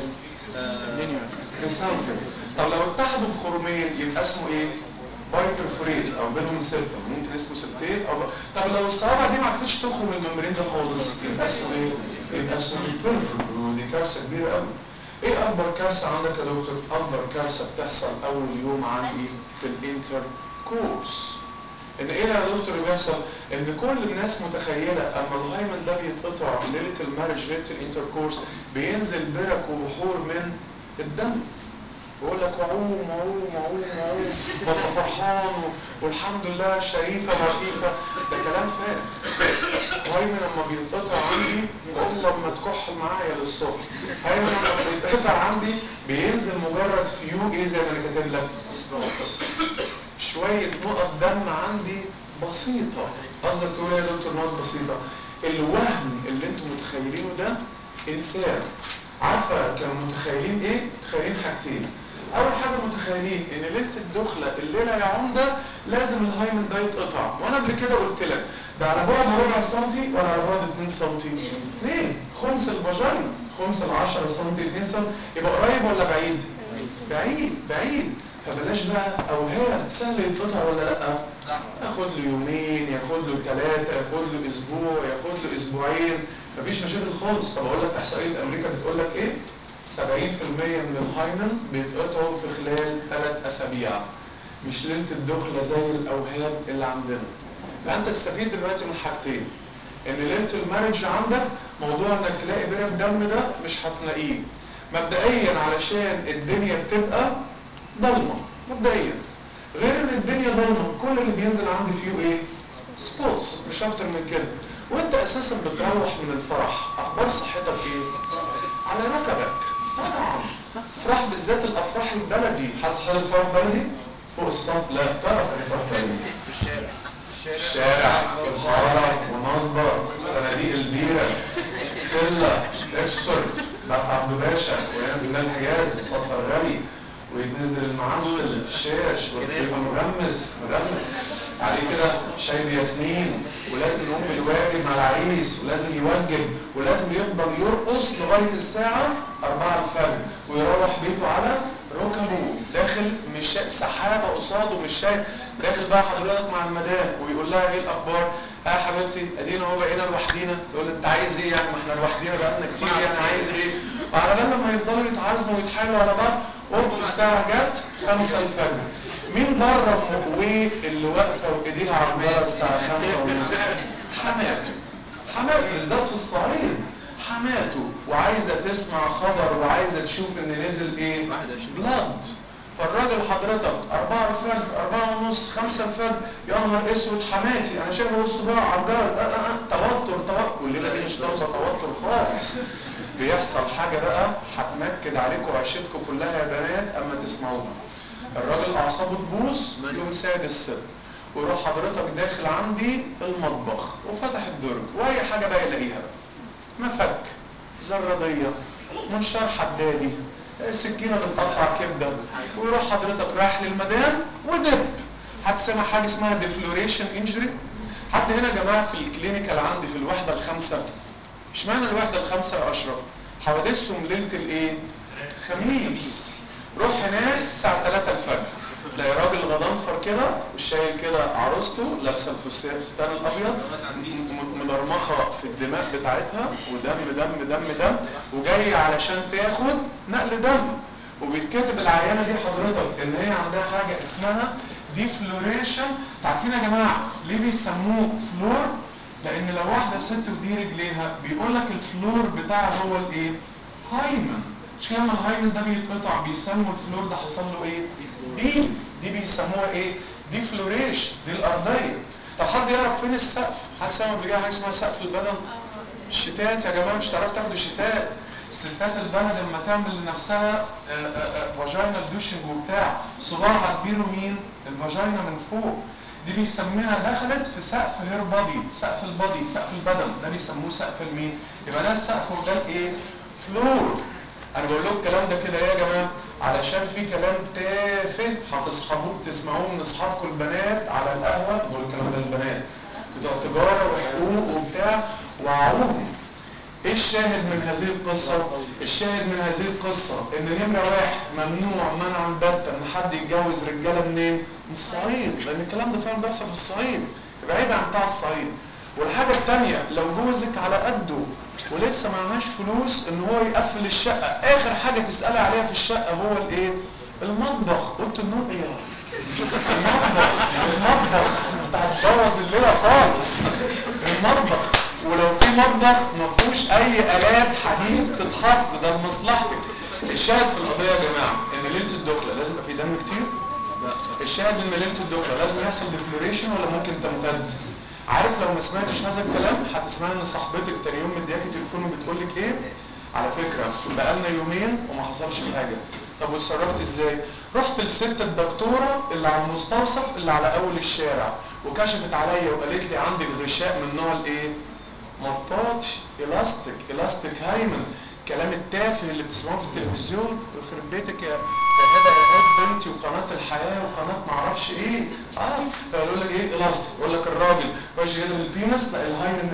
ريسالتد طب لو اتحدوا في خرمين يبقى اسمه ايه؟ بايبرفوريت او بينهم سبتم ممكن اسمه سبتيت او طب لو الصوابع دي ما عرفتش تخرج من الممبرين ده خالص يبقى اسمه ايه؟ يبقى اسمه البيرفور ودي كارثه كبيره قوي ايه اكبر كارثه عندك يا دكتور؟ اكبر كارثه بتحصل اول يوم عندي في الانتر كورس ان ايه يا دكتور اللي بيحصل ان كل الناس متخيله اما الهايمن ده بيتقطع ليله المارج ليله الانتركورس بينزل برك وبحور من الدم بيقول لك وعوم وعوم وعوم وعوم ببقى فرحان و- والحمد لله شريفه لطيفه ده كلام فارغ هايمن لما بيتقطع عندي بقول لما تكح معايا للصبح هايمن لما بيتقطع عندي بينزل مجرد فيو ايه زي ما انا كاتب لك سبوتس شوية نقط دم عندي بسيطة قصدك تقول ايه يا دكتور نقط بسيطة الوهم اللي انتم متخيلينه ده انسان عارفة كانوا متخيلين ايه؟ متخيلين حاجتين اول حاجة متخيلين ان ليلة الدخلة الليلة يا عمدة لازم الهايمن ده يتقطع وانا قبل كده قلت لك ده على بعد ربع سنتي ولا على بعد 2 سنتي؟ 2 خمس الفاجينا خمس ال 10 سنتي 2 سنتي يبقى قريب ولا بعيد؟ بعيد بعيد فبلاش بقى اوهام سهل يتقطع ولا لا ياخد له يومين ياخد له ثلاثة ياخد له اسبوع ياخد له اسبوعين مفيش مشاكل خالص طب اقول لك احصائية امريكا بتقول لك ايه 70% من الهايمن بيتقطعوا في خلال ثلاث اسابيع مش ليلة الدخلة زي الاوهام اللي عندنا فانت تستفيد دلوقتي من حاجتين ان ليلة المارج عندك موضوع انك تلاقي برك دم ده مش هتلاقيه مبدئيا علشان الدنيا بتبقى ضلمه مبدئيا غير ان الدنيا ضلمه كل اللي بينزل عندي فيه ايه سبوتس مش اكتر من كده وانت اساسا بتروح من الفرح اخبار صحتك ايه على ركبك طبعا افراح بالذات الافراح البلدي حاسس حاجه الفرح بلدي فوق الصف لا تعرف الفرح بلدي في الشارع الشارع الحارة ونصبة صناديق البيرة ستيلا اكسفورت بقى عبد باشا ويعمل بلال حجاز وصفر غني ويتنزل المعسل الشاش ويبقى مغمس مغمس عليه كده شاي بياسمين ولازم يقوم بالواجب مع العريس ولازم يوجب ولازم يفضل يرقص لغاية الساعة 4 الفجر ويروح بيته على ركبه داخل مش شا... سحابة قصاده مش شايف داخل بقى حضرتك مع المدام ويقول لها ايه الاخبار اه يا حبيبتي ادينا اهو بقينا لوحدينا تقول له انت عايز ايه يعني ما احنا لوحدينا بقالنا كتير يعني عايز ايه وعلى بال لما يفضلوا يتعازموا ويتحايلوا على بعض قرب الساعة جت 5 الفجر مين بره المقوي اللي واقفة وايديها على المرة الساعة 5 ونص حماته حماته بالذات في الصعيد حماته وعايزة تسمع خبر وعايزة تشوف ان نزل ايه بلاد فالراجل حضرتك أربعة الفجر أربعة ونص خمسة الفجر يا نهار أسود حماتي أنا شايف بص بقى على الجرس أه أه أه توتر توتر كلنا دي مش طالبة توتر خالص بيحصل حاجة بقى هتنكد عليكم عيشتكم كلها يا بنات أما تسمعوها الراجل أعصابه تبوظ يوم سايب الست ويروح حضرتك داخل عندي المطبخ وفتح الدرج وأي حاجة بقى يلاقيها بقى مفك زرادية منشار حدادي سكينة بتقطع كبدة ويروح حضرتك رايح للمدام ودب هتسمع حاجة اسمها ديفلوريشن انجري حد هنا يا جماعة في الكلينيكال عندي في الوحدة الخامسة اشمعنى الوحدة الخامسة يا أشرف حوادثهم ليلة الايه خميس روح هناك الساعة 3 الفجر تلاقي راجل غضنفر كده وشايل كده عروسته لابسه الفستان الابيض م- ملرمخه في الدماء بتاعتها ودم دم دم دم وجاي علشان تاخد نقل دم وبيتكتب العيانه دي حضرتك ان هي عندها حاجه اسمها ديفلوريشن عارفين يا جماعه ليه بيسموه فلور لان لو واحده ست ودي رجليها بيقول لك الفلور بتاعها هو الايه هايمن مش لما الهايمن ده بيتقطع بيسموا الفلور ده حصل له ايه دي دي بيسموها ايه دي فلوريش دي الارضيه طب حد يعرف فين السقف حد سمع قبل كده حاجه اسمها سقف البدن الشتات يا جماعه مش هتعرفوا تاخدوا الشتات الستات البلد لما تعمل لنفسها فاجينال دوشنج وبتاع صباعها كبير ومين الفاجينا من فوق دي بيسميها دخلت في سقف هير بادي سقف البادي سقف البدن ده بيسموه سقف المين يبقى ده السقف وده الايه فلور انا بقول لكم الكلام ده كده يا جماعه علشان في كلام تافه هتصحبوه تسمعوه من اصحابكم البنات على القهوه بقول الكلام ده للبنات بتوع تجاره وحقوق وبتاع وعوهم ايه الشاهد من هذه القصة؟ الشاهد من هذه القصة ان نمرة واحد ممنوع منعا باتا ان حد يتجوز رجالة منين؟ من الصعيد لان الكلام ده فعلا بيحصل في الصعيد بعيد عن بتاع الصعيد والحاجة التانية لو جوزك على قده ولسه معهاش فلوس ان هو يقفل الشقة اخر حاجة تسألي عليها في الشقة هو الايه؟ المطبخ اوضه النوم ايه؟ المطبخ المطبخ انت هتبوظ الليلة خالص المطبخ ولو في مطبخ ما فيهوش اي الات حديد تتحط ده لمصلحتك الشاهد في القضيه يا جماعه ان ليله الدخله لازم يبقى في دم كتير الشاهد ان ليله الدخله لازم يحصل ديفلوريشن ولا ممكن تمتد عارف لو ما سمعتش هذا الكلام هتسمع ان صاحبتك تاني يوم مدياكي تليفون وبتقول لك ايه على فكره بقالنا يومين وما حصلش حاجه طب واتصرفت ازاي رحت للست الدكتوره اللي على المستوصف اللي على اول الشارع وكشفت عليا وقالت لي عندك غشاء من نوع الايه مطاط الاستيك الاستيك هايمن كلام التافه اللي بتسمعوه في التلفزيون يخرب بيتك يا يا هبه يا هب بنتي وقناه الحياه وقناه ما اعرفش ايه اه يقول لك ايه الاستيك يقول لك الراجل يخش كده البينس لا الهايمن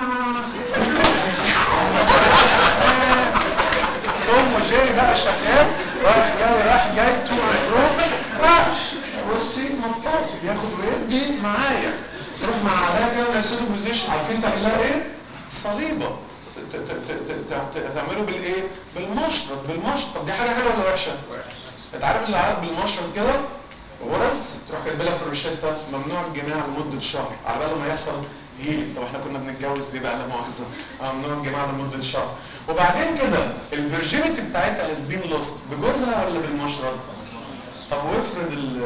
آه. ام جاي بقى شغال رايح جاي رايح جاي تو اند فرو راش بصي مطاطي بياخد ويدي معايا تروح مع علاء كده يسيبوا بوزيشن عارفين تعملها ايه؟ صليبه ت- ت- ت- ت- ت- تعمله بالايه؟ بالمشرط بالمشرط طب دي حاجه حلوه ولا وحشه؟ انت عارف اللي عارف بالمشرط كده غرز تروح كاتبه لها في الروشته ممنوع الجماع لمده شهر على بال ما يحصل هيلينج طب احنا كنا بنتجوز ليه بقى لا مؤاخذه آه، ممنوع الجماع لمده شهر وبعدين كده الفيرجينيتي بتاعتها هاز بين لوست بجوزها ولا بالمشرط؟ طب وافرض ال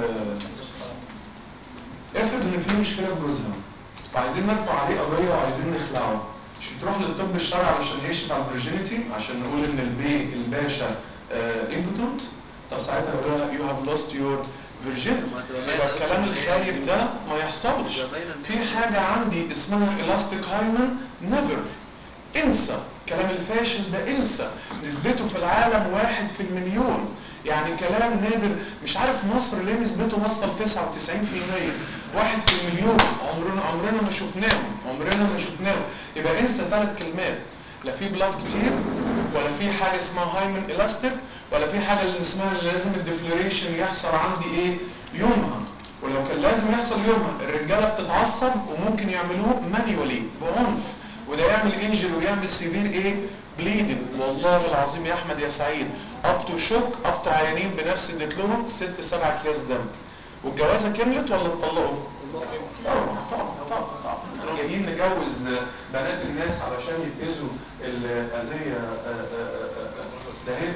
افرض ان في مشكله بجوزها وعايزين نرفع عليه قضيه وعايزين نخلعه مش بتروح للطب الشرعي علشان يكشف على الفيرجينيتي عشان نقول ان البي الباشا امبوتنت طب ساعتها يقول لها يو هاف لوست يور فيرجين يبقى الكلام الخايب ده ما يحصلش في حاجه عندي اسمها الاستيك هايمن نيفر انسى كلام الفاشل ده انسى نسبته في العالم واحد في المليون يعني كلام نادر مش عارف مصر ليه نسبته واصله ل 99% واحد في المليون عمرنا عمرنا ما شفناهم عمرنا ما شفناهم يبقى انسى ثلاث كلمات لا في بلاد كتير ولا في حاجه اسمها هايمن الاستيك ولا في حاجه اللي اسمها اللي لازم الديفلوريشن يحصل عندي ايه يومها ولو كان لازم يحصل يومها الرجاله بتتعصب وممكن يعملوه مانيولي بعنف وده يعمل انجل ويعمل سيفير ايه بليدنج والله العظيم يا احمد يا سعيد ابطوا شوك ابطوا عيانين بنفس اديت لهم ست سبع اكياس دم والجوازه كملت ولا اتطلقوا؟ طبعا طبعا طبعا طبعا جايين نجوز بنات الناس علشان يتجوزوا الاذيه ده هي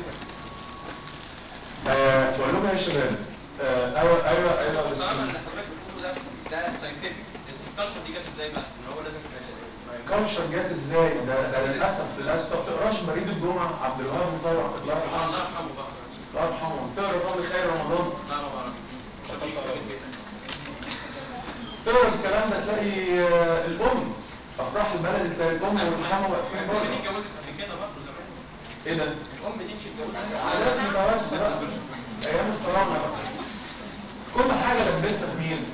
آه، بقول لكم يا شباب آه، ايوه ايوه ايوه بس الكلام اللي حضرتك بتقوله ده ده ساينتفك الكالتشر دي جت ازاي بقى؟ ان هو لازم كالشر جت ازاي ده, ده للاسف للاسف طب تقراش بريد الجمعه عبد الوهاب مطوع الله الله يرحمه يرحمه بقى الله يرحمه تقرا قبل خير رمضان لا ما بعرفش تقرا الكلام ده تلاقي آه، الام افراح البلد تلاقي الام والحمى واقفين الام دي بره اتجوزت قبل كده برضه زمان ايه ده؟ الام دي مش اتجوزت عادات متوارثه بقى ايام الفراعنه بقى كل حاجه لبسها في مين؟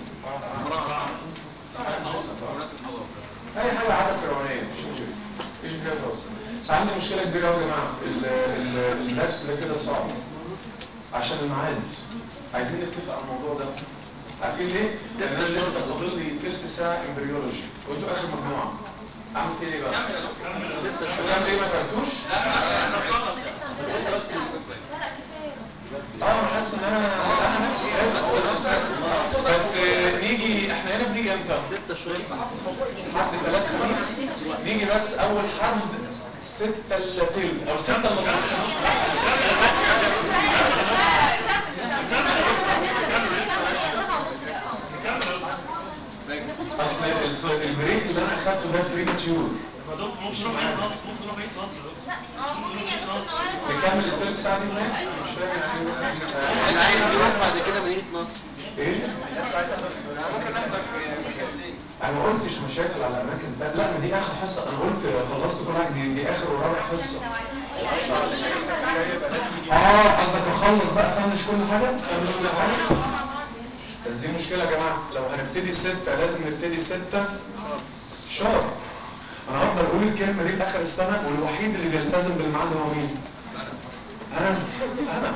اي حاجه عاده فرعونيه مش مشكله مفيش مشكله خالص بس عندي مشكله كبيره قوي يا جماعه ال- ال- الدرس ده كده صعب عشان الميعاد عايزين نتفق على الموضوع ده عارفين ليه؟ لان انا لسه فاضل لي تلت ساعه امبريولوجي قلت اخر مجموعه اعمل فيه ايه بقى؟ ستة شهور اعمل ايه ما كرتوش؟ اه انا حاسس ان انا انا نفسي خايف بس نيجي احنا هنا بنيجي امتى؟ ستة شهور حد ثلاث خميس نيجي بس اول حد ستة الا تلت او ستة الا نص اصل الس- البريك اللي انا اخدته ده بريك تيور مش معاك. نكمل الثلث ساعة دي هناك؟ مش فاهم يعني إيه. انا عايز نروح بعد كده مدينه نصر ايه؟ ممكن نحضر في سكن تاني انا ما قلتش مشاكل على اماكن تانية لا ما دي اخر حصه انا قلت خلصت كل حاجه دي, دي اخر ورابع حصه اه قصدك اخلص بقى افنش كل حاجه افنش كل حاجه بس دي مشكله يا جماعه لو هنبتدي ستة لازم نبتدي ستة شهر انا افضل اقول الكلمه دي لاخر السنه والوحيد اللي بيلتزم بالميعاد هو مين؟ انا انا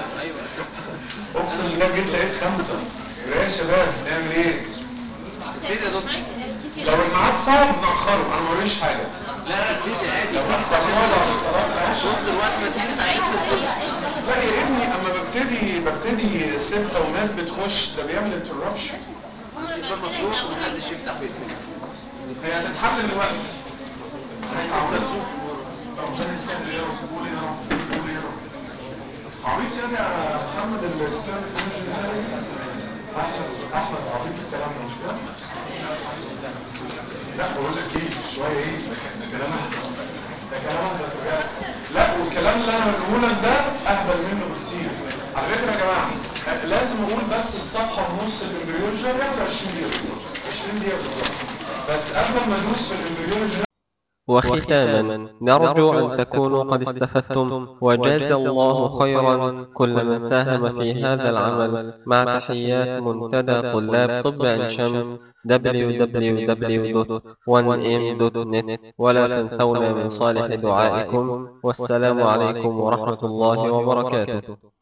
اقسم بالله جيت لقيت خمسه يا شباب نعمل ايه؟ ابتدي يا دكتور لو الميعاد صعب نأخره انا ما وريش حاجه لا لا ابتدي عادي لو اتأخرنا بعد صلاه العشاء دكتور وقت ما تيجي سعيد لا يا ابني اما ببتدي ببتدي ستة وناس بتخش ده بيعمل انتربشن يبقى مفتوح ومحدش يفتح ويقفل هي هتتحل دلوقتي هيتعمل ربنا يسهل يا رب قول يا رب قول يا رب عبيط يعني يا محمد الاستاذ احمد احمد عبيط الكلام ده مش كده؟ لا بقول لك ايه شويه ايه ده كلام احسن ده كلام احسن بجد لا والكلام اللي انا بقوله لك ده اهبل منه بكتير على فكره يا جماعه آه، لازم اقول بس الصفحه ونص الامبريولوجي ياخد 20 دقيقه بالظبط 20 دقيقه بالظبط بس قبل ما ادوس في الامبريولوجي وختاما نرجو أن تكونوا قد استفدتم وجاز الله خيرا كل من ساهم في هذا العمل مع تحيات منتدى طلاب طب عين شمس www.1m.net ولا تنسونا من صالح دعائكم والسلام عليكم ورحمة الله وبركاته